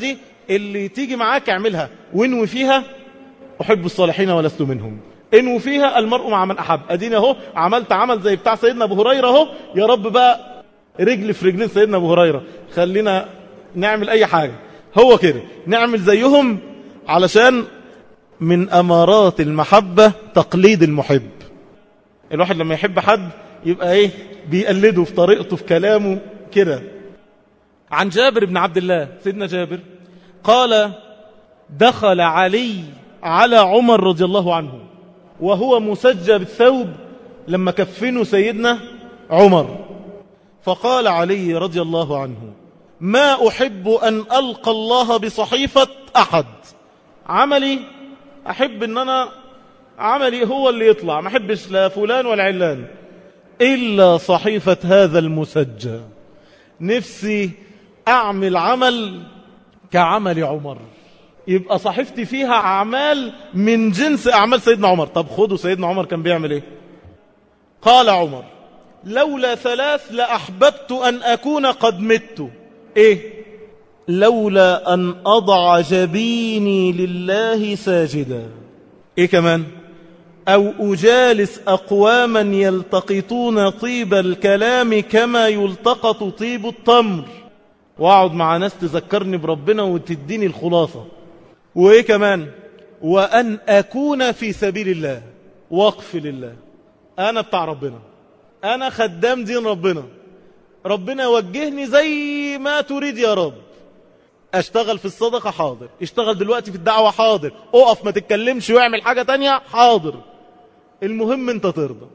اللي تيجي معاك اعملها وانوي فيها أحب الصالحين ولست منهم انوي فيها المرء مع من أحب أديني أهو عملت عمل زي بتاع سيدنا أبو هريرة أهو يا رب بقى رجل في رجلين سيدنا أبو هريرة خلينا نعمل أي حاجة هو كده نعمل زيهم علشان من أمارات المحبة تقليد المحب الواحد لما يحب حد يبقى ايه بيقلده في طريقته في كلامه كده عن جابر بن عبد الله سيدنا جابر قال دخل علي على عمر رضي الله عنه وهو مسجى بالثوب لما كفنوا سيدنا عمر فقال علي رضي الله عنه ما أحب أن ألقى الله بصحيفة أحد عملي أحب أن أنا عملي هو اللي يطلع ما أحبش لا فلان ولا علان إلا صحيفة هذا المسجى نفسي أعمل عمل كعمل عمر يبقى صحيفتي فيها أعمال من جنس أعمال سيدنا عمر طب خدوا سيدنا عمر كان بيعمل إيه قال عمر لولا ثلاث لأحببت أن أكون قد مت إيه لولا أن أضع جبيني لله ساجدا إيه كمان أو أجالس أقواما يلتقطون طيب الكلام كما يلتقط طيب التمر وأقعد مع ناس تذكرني بربنا وتديني الخلاصة وإيه كمان وأن أكون في سبيل الله وقف لله أنا بتاع ربنا أنا خدام دين ربنا ربنا يوجهني زي ما تريد يا رب اشتغل في الصدقة حاضر اشتغل دلوقتي في الدعوة حاضر اقف ما تتكلمش واعمل حاجة تانية حاضر المهم انت ترضى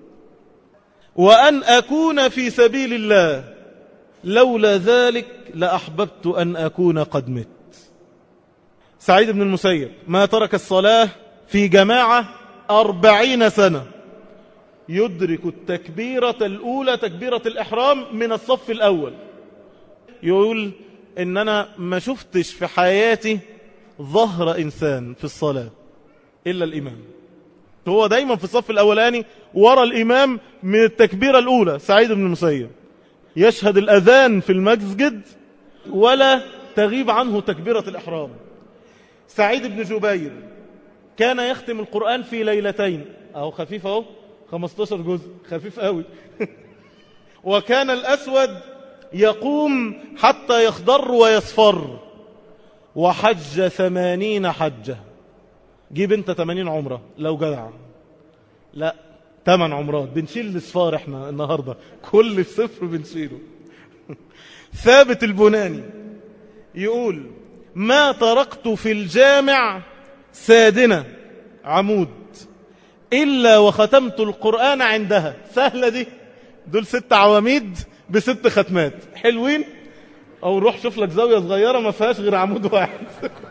وأن أكون في سبيل الله لولا ذلك لأحببت أن أكون قد مت سعيد بن المسيب ما ترك الصلاة في جماعة أربعين سنة يدرك التكبيرة الأولى تكبيرة الإحرام من الصف الأول يقول إن أنا ما شفتش في حياتي ظهر إنسان في الصلاة إلا الإمام هو دايما في الصف الأولاني ورا الإمام من التكبيرة الأولى سعيد بن المسيب يشهد الأذان في المسجد ولا تغيب عنه تكبيرة الإحرام سعيد بن جبير كان يختم القرآن في ليلتين أهو خفيف أهو 15 جزء خفيف قوي وكان الأسود يقوم حتى يخضر ويصفر وحج ثمانين حجة جيب انت ثمانين عمرة لو جدع لا ثمان عمرات بنشيل الاصفار احنا النهاردة كل صفر بنشيله ثابت البناني يقول ما تركت في الجامع سادنة عمود إلا وختمت القرآن عندها سهلة دي دول ست عواميد بست ختمات حلوين أو روح شوف لك زاوية صغيرة ما فيهاش غير عمود واحد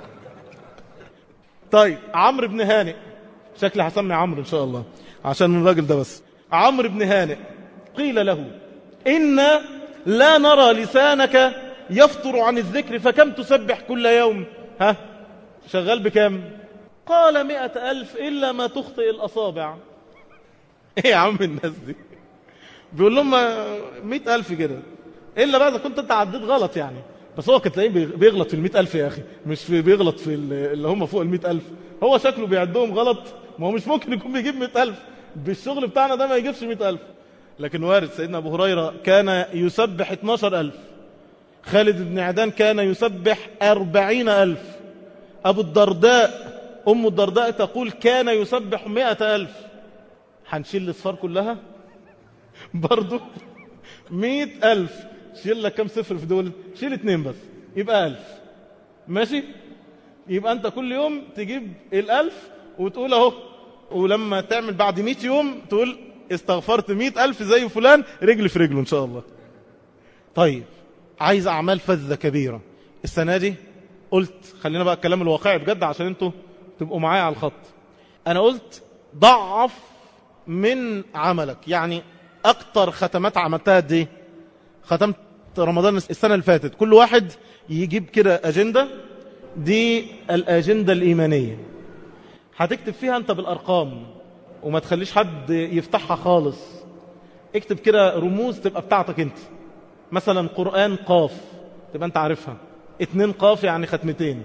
طيب عمرو بن هانئ شكلي هسمي عمرو إن شاء الله عشان الراجل ده بس عمرو بن هانئ قيل له إن لا نرى لسانك يفطر عن الذكر فكم تسبح كل يوم ها شغال بكم قال مئة ألف إلا ما تخطئ الأصابع إيه يا عم الناس دي بيقول لهم مئة ألف كده إلا بقى إذا كنت أنت عديت غلط يعني بس هو كتلاقيه بيغلط في المئة ألف يا أخي مش في بيغلط في اللي هم فوق المئة ألف هو شكله بيعدهم غلط ما هو مش ممكن يكون بيجيب مئة ألف بالشغل بتاعنا ده ما يجيبش مئة ألف لكن وارد سيدنا أبو هريرة كان يسبح 12 ألف خالد بن عدان كان يسبح أربعين ألف أبو الدرداء أم الدرداء تقول كان يسبح مئة ألف هنشيل الأصفار كلها برضو مئة ألف شيل لك كم صفر في دول شيل اتنين بس يبقى ألف ماشي يبقى أنت كل يوم تجيب الألف وتقول أهو ولما تعمل بعد مئة يوم تقول استغفرت مئة ألف زي فلان رجل في رجله إن شاء الله طيب عايز أعمال فذة كبيرة السنة دي قلت خلينا بقى الكلام الواقعي بجد عشان انتوا تبقوا معايا على الخط أنا قلت ضعف من عملك يعني أكتر ختمات عملتها دي ختمت رمضان السنة اللي فاتت كل واحد يجيب كده أجندة دي الأجندة الإيمانية هتكتب فيها أنت بالأرقام وما تخليش حد يفتحها خالص اكتب كده رموز تبقى بتاعتك انت مثلا قرآن قاف تبقى انت عارفها اتنين قاف يعني ختمتين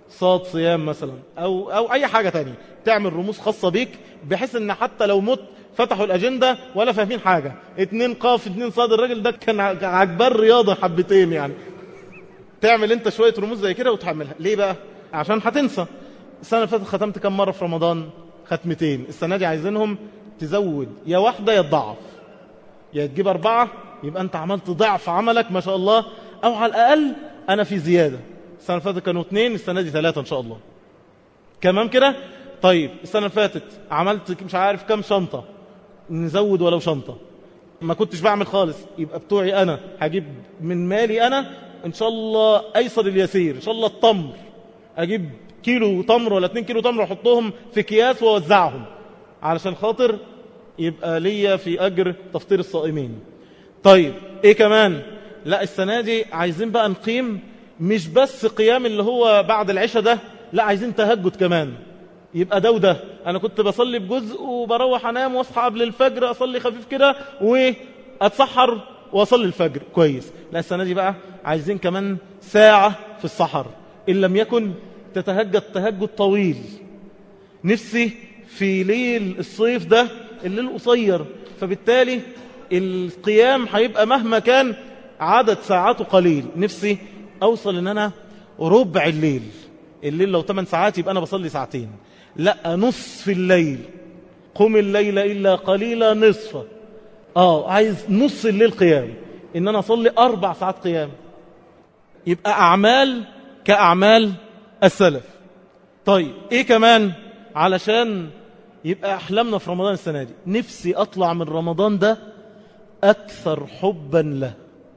صاد صيام مثلا أو, أو أي حاجة تانية تعمل رموز خاصة بيك بحيث ان حتى لو مت فتحوا الأجندة ولا فاهمين حاجة اتنين قاف اتنين صاد الراجل ده كان عجبان رياضة حبتين يعني تعمل انت شوية رموز زي كده وتحملها ليه بقى عشان هتنسى السنة اللي فاتت ختمت كم مرة في رمضان ختمتين السنة دي عايزينهم تزود يا واحدة يا تضعف يا تجيب أربعة يبقى أنت عملت ضعف عملك ما شاء الله أو على الأقل أنا في زيادة السنة اللي فاتت كانوا اثنين السنة دي ثلاثة إن شاء الله كمان كده طيب السنة اللي فاتت عملت مش عارف كم شنطة نزود ولو شنطة ما كنتش بعمل خالص يبقى بتوعي أنا هجيب من مالي أنا إن شاء الله أيسر اليسير إن شاء الله التمر أجيب كيلو تمر ولا اتنين كيلو تمر وأحطهم في أكياس وأوزعهم علشان خاطر يبقى ليا في أجر تفطير الصائمين طيب إيه كمان لا السنة دي عايزين بقى نقيم مش بس قيام اللي هو بعد العشاء ده لا عايزين تهجد كمان يبقى ده وده انا كنت بصلي بجزء وبروح انام واصحى قبل الفجر اصلي خفيف كده واتسحر واصلي الفجر كويس لا السنه دي بقى عايزين كمان ساعه في السحر ان لم يكن تتهجد تهجد طويل نفسي في ليل الصيف ده الليل قصير فبالتالي القيام هيبقى مهما كان عدد ساعاته قليل نفسي اوصل ان انا ربع الليل الليل لو 8 ساعات يبقى انا بصلي ساعتين لا نصف الليل قم الليل إلا قليلا نصفه آه عايز نص الليل قيام إن أنا أصلي أربع ساعات قيام يبقى أعمال كأعمال السلف طيب إيه كمان علشان يبقى أحلامنا في رمضان السنة دي نفسي أطلع من رمضان ده أكثر حبا له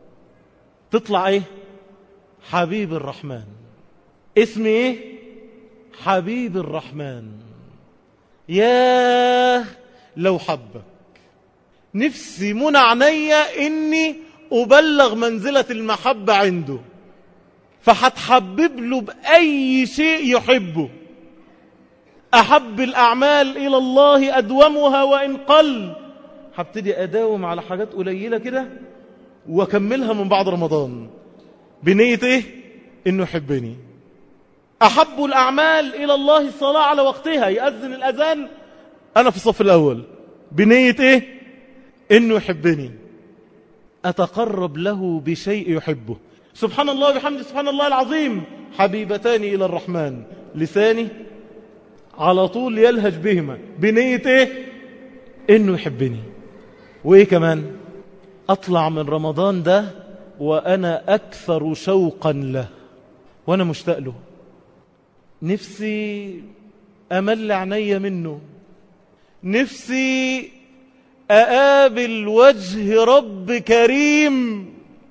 تطلع إيه حبيب الرحمن اسمي إيه حبيب الرحمن ياه لو حبك نفسي منى عينيا اني ابلغ منزلة المحبة عنده فهتحبب له بأي شيء يحبه أحب الأعمال إلى الله أدومها وإن قل هبتدي أداوم على حاجات قليلة كده وأكملها من بعد رمضان بنية إيه؟ إنه يحبني أحب الأعمال إلى الله الصلاة على وقتها يأذن الأذان أنا في الصف الأول بنية إيه؟ إنه يحبني أتقرب له بشيء يحبه سبحان الله بحمد سبحان الله العظيم حبيبتان إلى الرحمن لساني على طول يلهج بهما بنية إيه؟ إنه يحبني وإيه كمان أطلع من رمضان ده وأنا أكثر شوقا له وأنا مشتاق له نفسي أمل عيني منه نفسي أقابل وجه رب كريم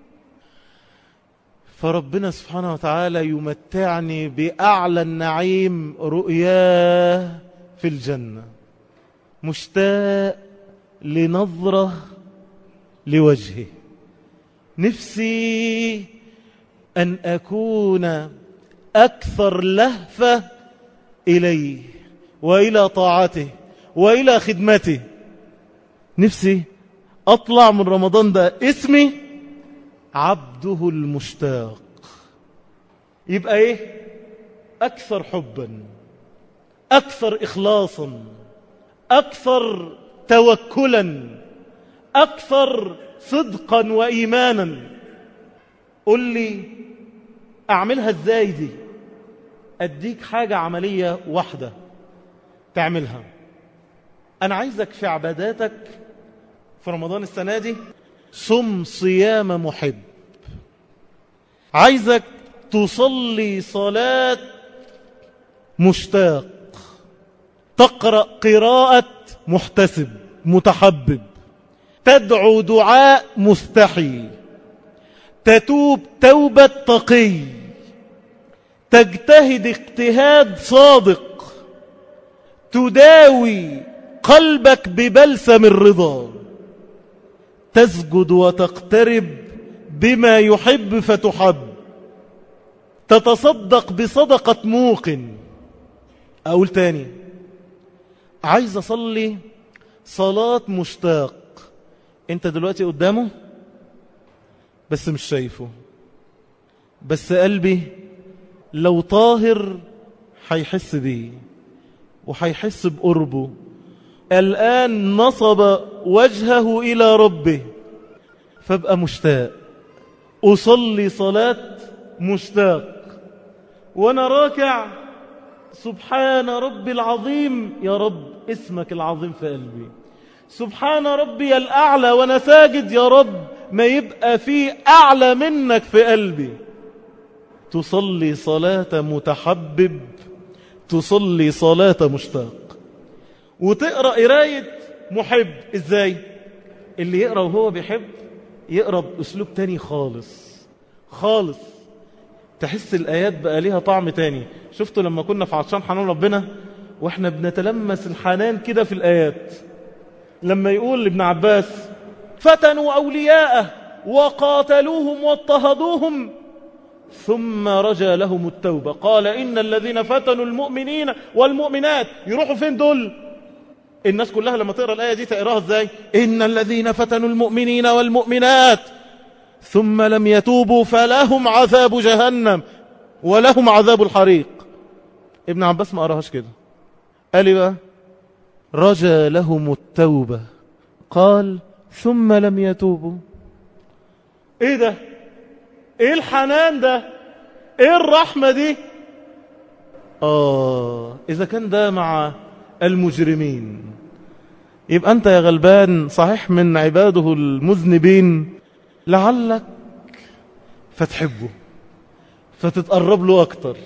فربنا سبحانه وتعالى يمتعني بأعلى النعيم رؤياه في الجنة مشتاق لنظرة لوجهه نفسي أن أكون أكثر لهفة إليه وإلى طاعته وإلى خدمته نفسي أطلع من رمضان ده اسمي عبده المشتاق يبقى إيه أكثر حبا أكثر إخلاصا أكثر توكلا أكثر صدقا وإيمانا قل لي أعملها إزاي دي أديك حاجة عملية واحدة تعملها أنا عايزك في عباداتك في رمضان السنة دي صم صيام محب عايزك تصلي صلاة مشتاق تقرأ قراءة محتسب متحبب تدعو دعاء مستحي تتوب توبة تقي تجتهد اجتهاد صادق تداوي قلبك ببلسم الرضا تسجد وتقترب بما يحب فتحب تتصدق بصدقة موقن أقول تاني عايز أصلي صلاة مشتاق أنت دلوقتي قدامه بس مش شايفه بس قلبي لو طاهر هيحس بيه وهيحس بقربه الآن نصب وجهه إلى ربه فابقى مشتاق أصلي صلاة مشتاق وأنا راكع سبحان ربي العظيم يا رب اسمك العظيم في قلبي سبحان ربي الأعلى وأنا ساجد يا رب ما يبقى في أعلى منك في قلبي تصلي صلاة متحبب تصلي صلاة مشتاق وتقرأ قراية محب ازاي اللي يقرأ وهو بيحب يقرأ بأسلوب تاني خالص خالص تحس الآيات بقى ليها طعم تاني شفتوا لما كنا في عطشان حنان ربنا واحنا بنتلمس الحنان كده في الآيات لما يقول لابن عباس فتنوا أولياءه وقاتلوهم واضطهدوهم ثم رجى لهم التوبة قال إن الذين فتنوا المؤمنين والمؤمنات يروحوا فين دول الناس كلها لما تقرأ الآية دي تقراها ازاي إن الذين فتنوا المؤمنين والمؤمنات ثم لم يتوبوا فلهم عذاب جهنم ولهم عذاب الحريق ابن عباس ما قراهاش كده قال لي بقى رجى لهم التوبة قال ثم لم يتوبوا ايه ده ايه الحنان ده ايه الرحمة دي اه اذا كان ده مع المجرمين يبقى انت يا غلبان صحيح من عباده المذنبين لعلك فتحبه فتتقرب له اكتر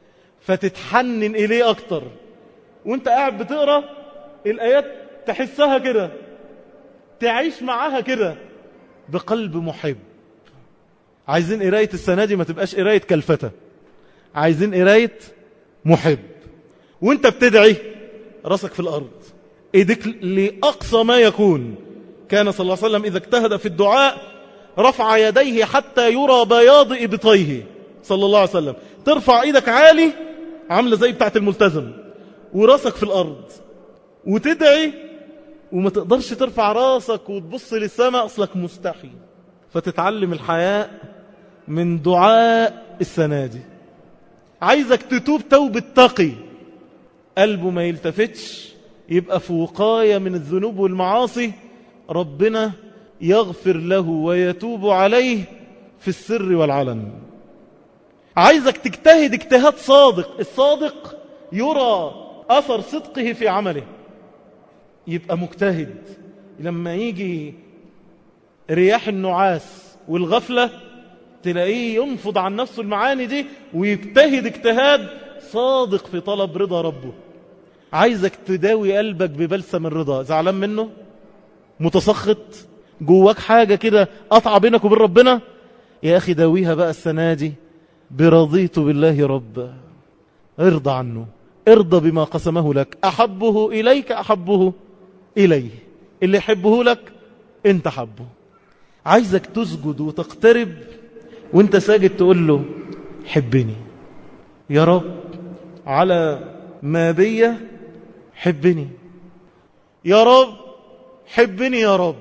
فتتحنن اليه اكتر وانت قاعد بتقرا الايات تحسها كده تعيش معاها كده بقلب محب عايزين قرايه السنه دي ما تبقاش قرايه كلفته عايزين قرايه محب وانت بتدعي راسك في الارض ايديك لاقصى ما يكون كان صلى الله عليه وسلم اذا اجتهد في الدعاء رفع يديه حتى يرى بياض ابطيه صلى الله عليه وسلم ترفع ايدك عالي عامله زي بتاعه الملتزم وراسك في الارض وتدعي وما تقدرش ترفع راسك وتبص للسماء اصلك مستحي فتتعلم الحياء من دعاء السنة دي عايزك تتوب توبة تقي قلبه ما يلتفتش يبقى في وقاية من الذنوب والمعاصي ربنا يغفر له ويتوب عليه في السر والعلن عايزك تجتهد اجتهاد صادق الصادق يرى أثر صدقه في عمله يبقى مجتهد لما يجي رياح النعاس والغفلة تلاقيه ينفض عن نفسه المعاني دي ويجتهد اجتهاد صادق في طلب رضا ربه عايزك تداوي قلبك ببلسم الرضا زعلان منه متسخط جواك حاجة كده قطع بينك وبين ربنا يا أخي داويها بقى السنة دي برضيت بالله رب ارضى عنه ارضى بما قسمه لك أحبه إليك أحبه إليه اللي يحبه لك انت حبه عايزك تسجد وتقترب وانت ساجد تقول له حبني يا رب على ما بي حبني يا رب حبني يا رب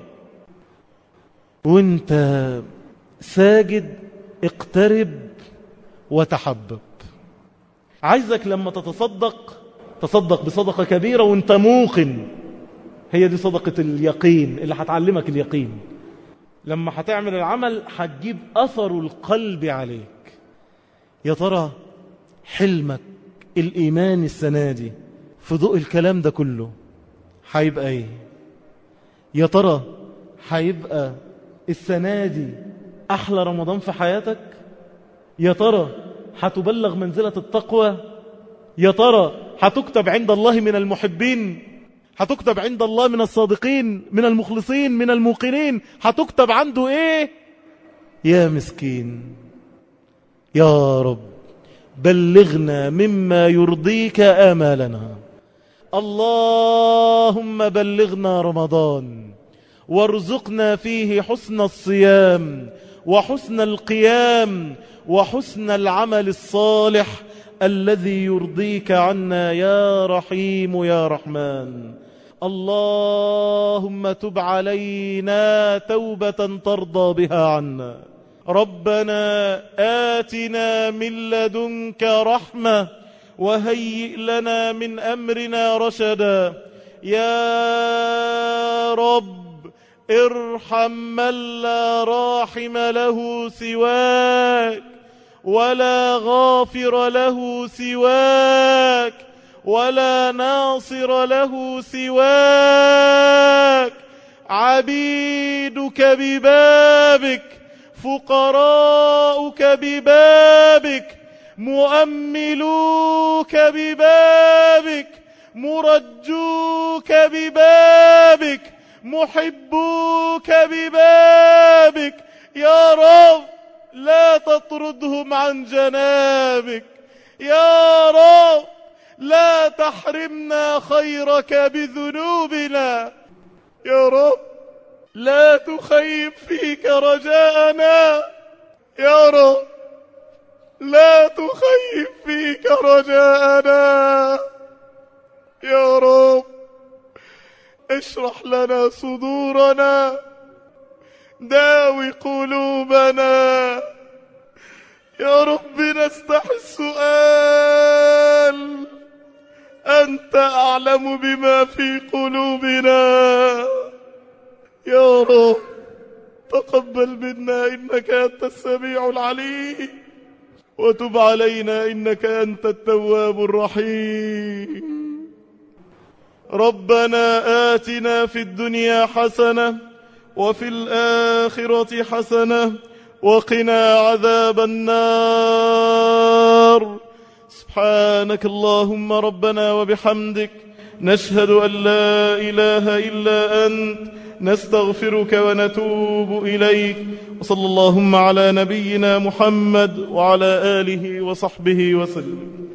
وانت ساجد اقترب وتحبب عايزك لما تتصدق تصدق بصدقة كبيرة وانت موقن هي دي صدقة اليقين اللي هتعلمك اليقين لما هتعمل العمل هتجيب أثر القلب عليك يا ترى حلمك الإيمان السنة دي في ضوء الكلام ده كله هيبقى ايه يا ترى هيبقى السنة دي أحلى رمضان في حياتك يا ترى هتبلغ منزلة التقوى يا ترى هتكتب عند الله من المحبين هتكتب عند الله من الصادقين من المخلصين من الموقنين هتكتب عنده ايه يا مسكين يا رب بلغنا مما يرضيك آمالنا اللهم بلغنا رمضان وارزقنا فيه حسن الصيام وحسن القيام وحسن العمل الصالح الذي يرضيك عنا يا رحيم يا رحمن اللهم تب علينا توبة ترضى بها عنا ربنا آتنا من لدنك رحمة وهيئ لنا من أمرنا رشدا يا رب ارحم من لا راحم له سواك ولا غافر له سواك ولا ناصر له سواك عبيدك ببابك فقراؤك ببابك مؤملوك ببابك مرجوك ببابك محبوك ببابك يا رب لا تطردهم عن جنابك يا رب لا تحرمنا خيرك بذنوبنا يا رب لا تخيب فيك رجاءنا يا رب لا تخيب فيك رجاءنا يا رب اشرح لنا صدورنا داوي قلوبنا يا رب نستحي السؤال أنت أعلم بما في قلوبنا يا رب تقبل منا إنك أنت السميع العليم وتب علينا إنك أنت التواب الرحيم ربنا آتنا في الدنيا حسنة وفي الآخرة حسنة وقنا عذاب النار سبحانك اللهم ربنا وبحمدك نشهد أن لا إله إلا أنت نستغفرك ونتوب إليك وصلى اللهم على نبينا محمد وعلى آله وصحبه وسلم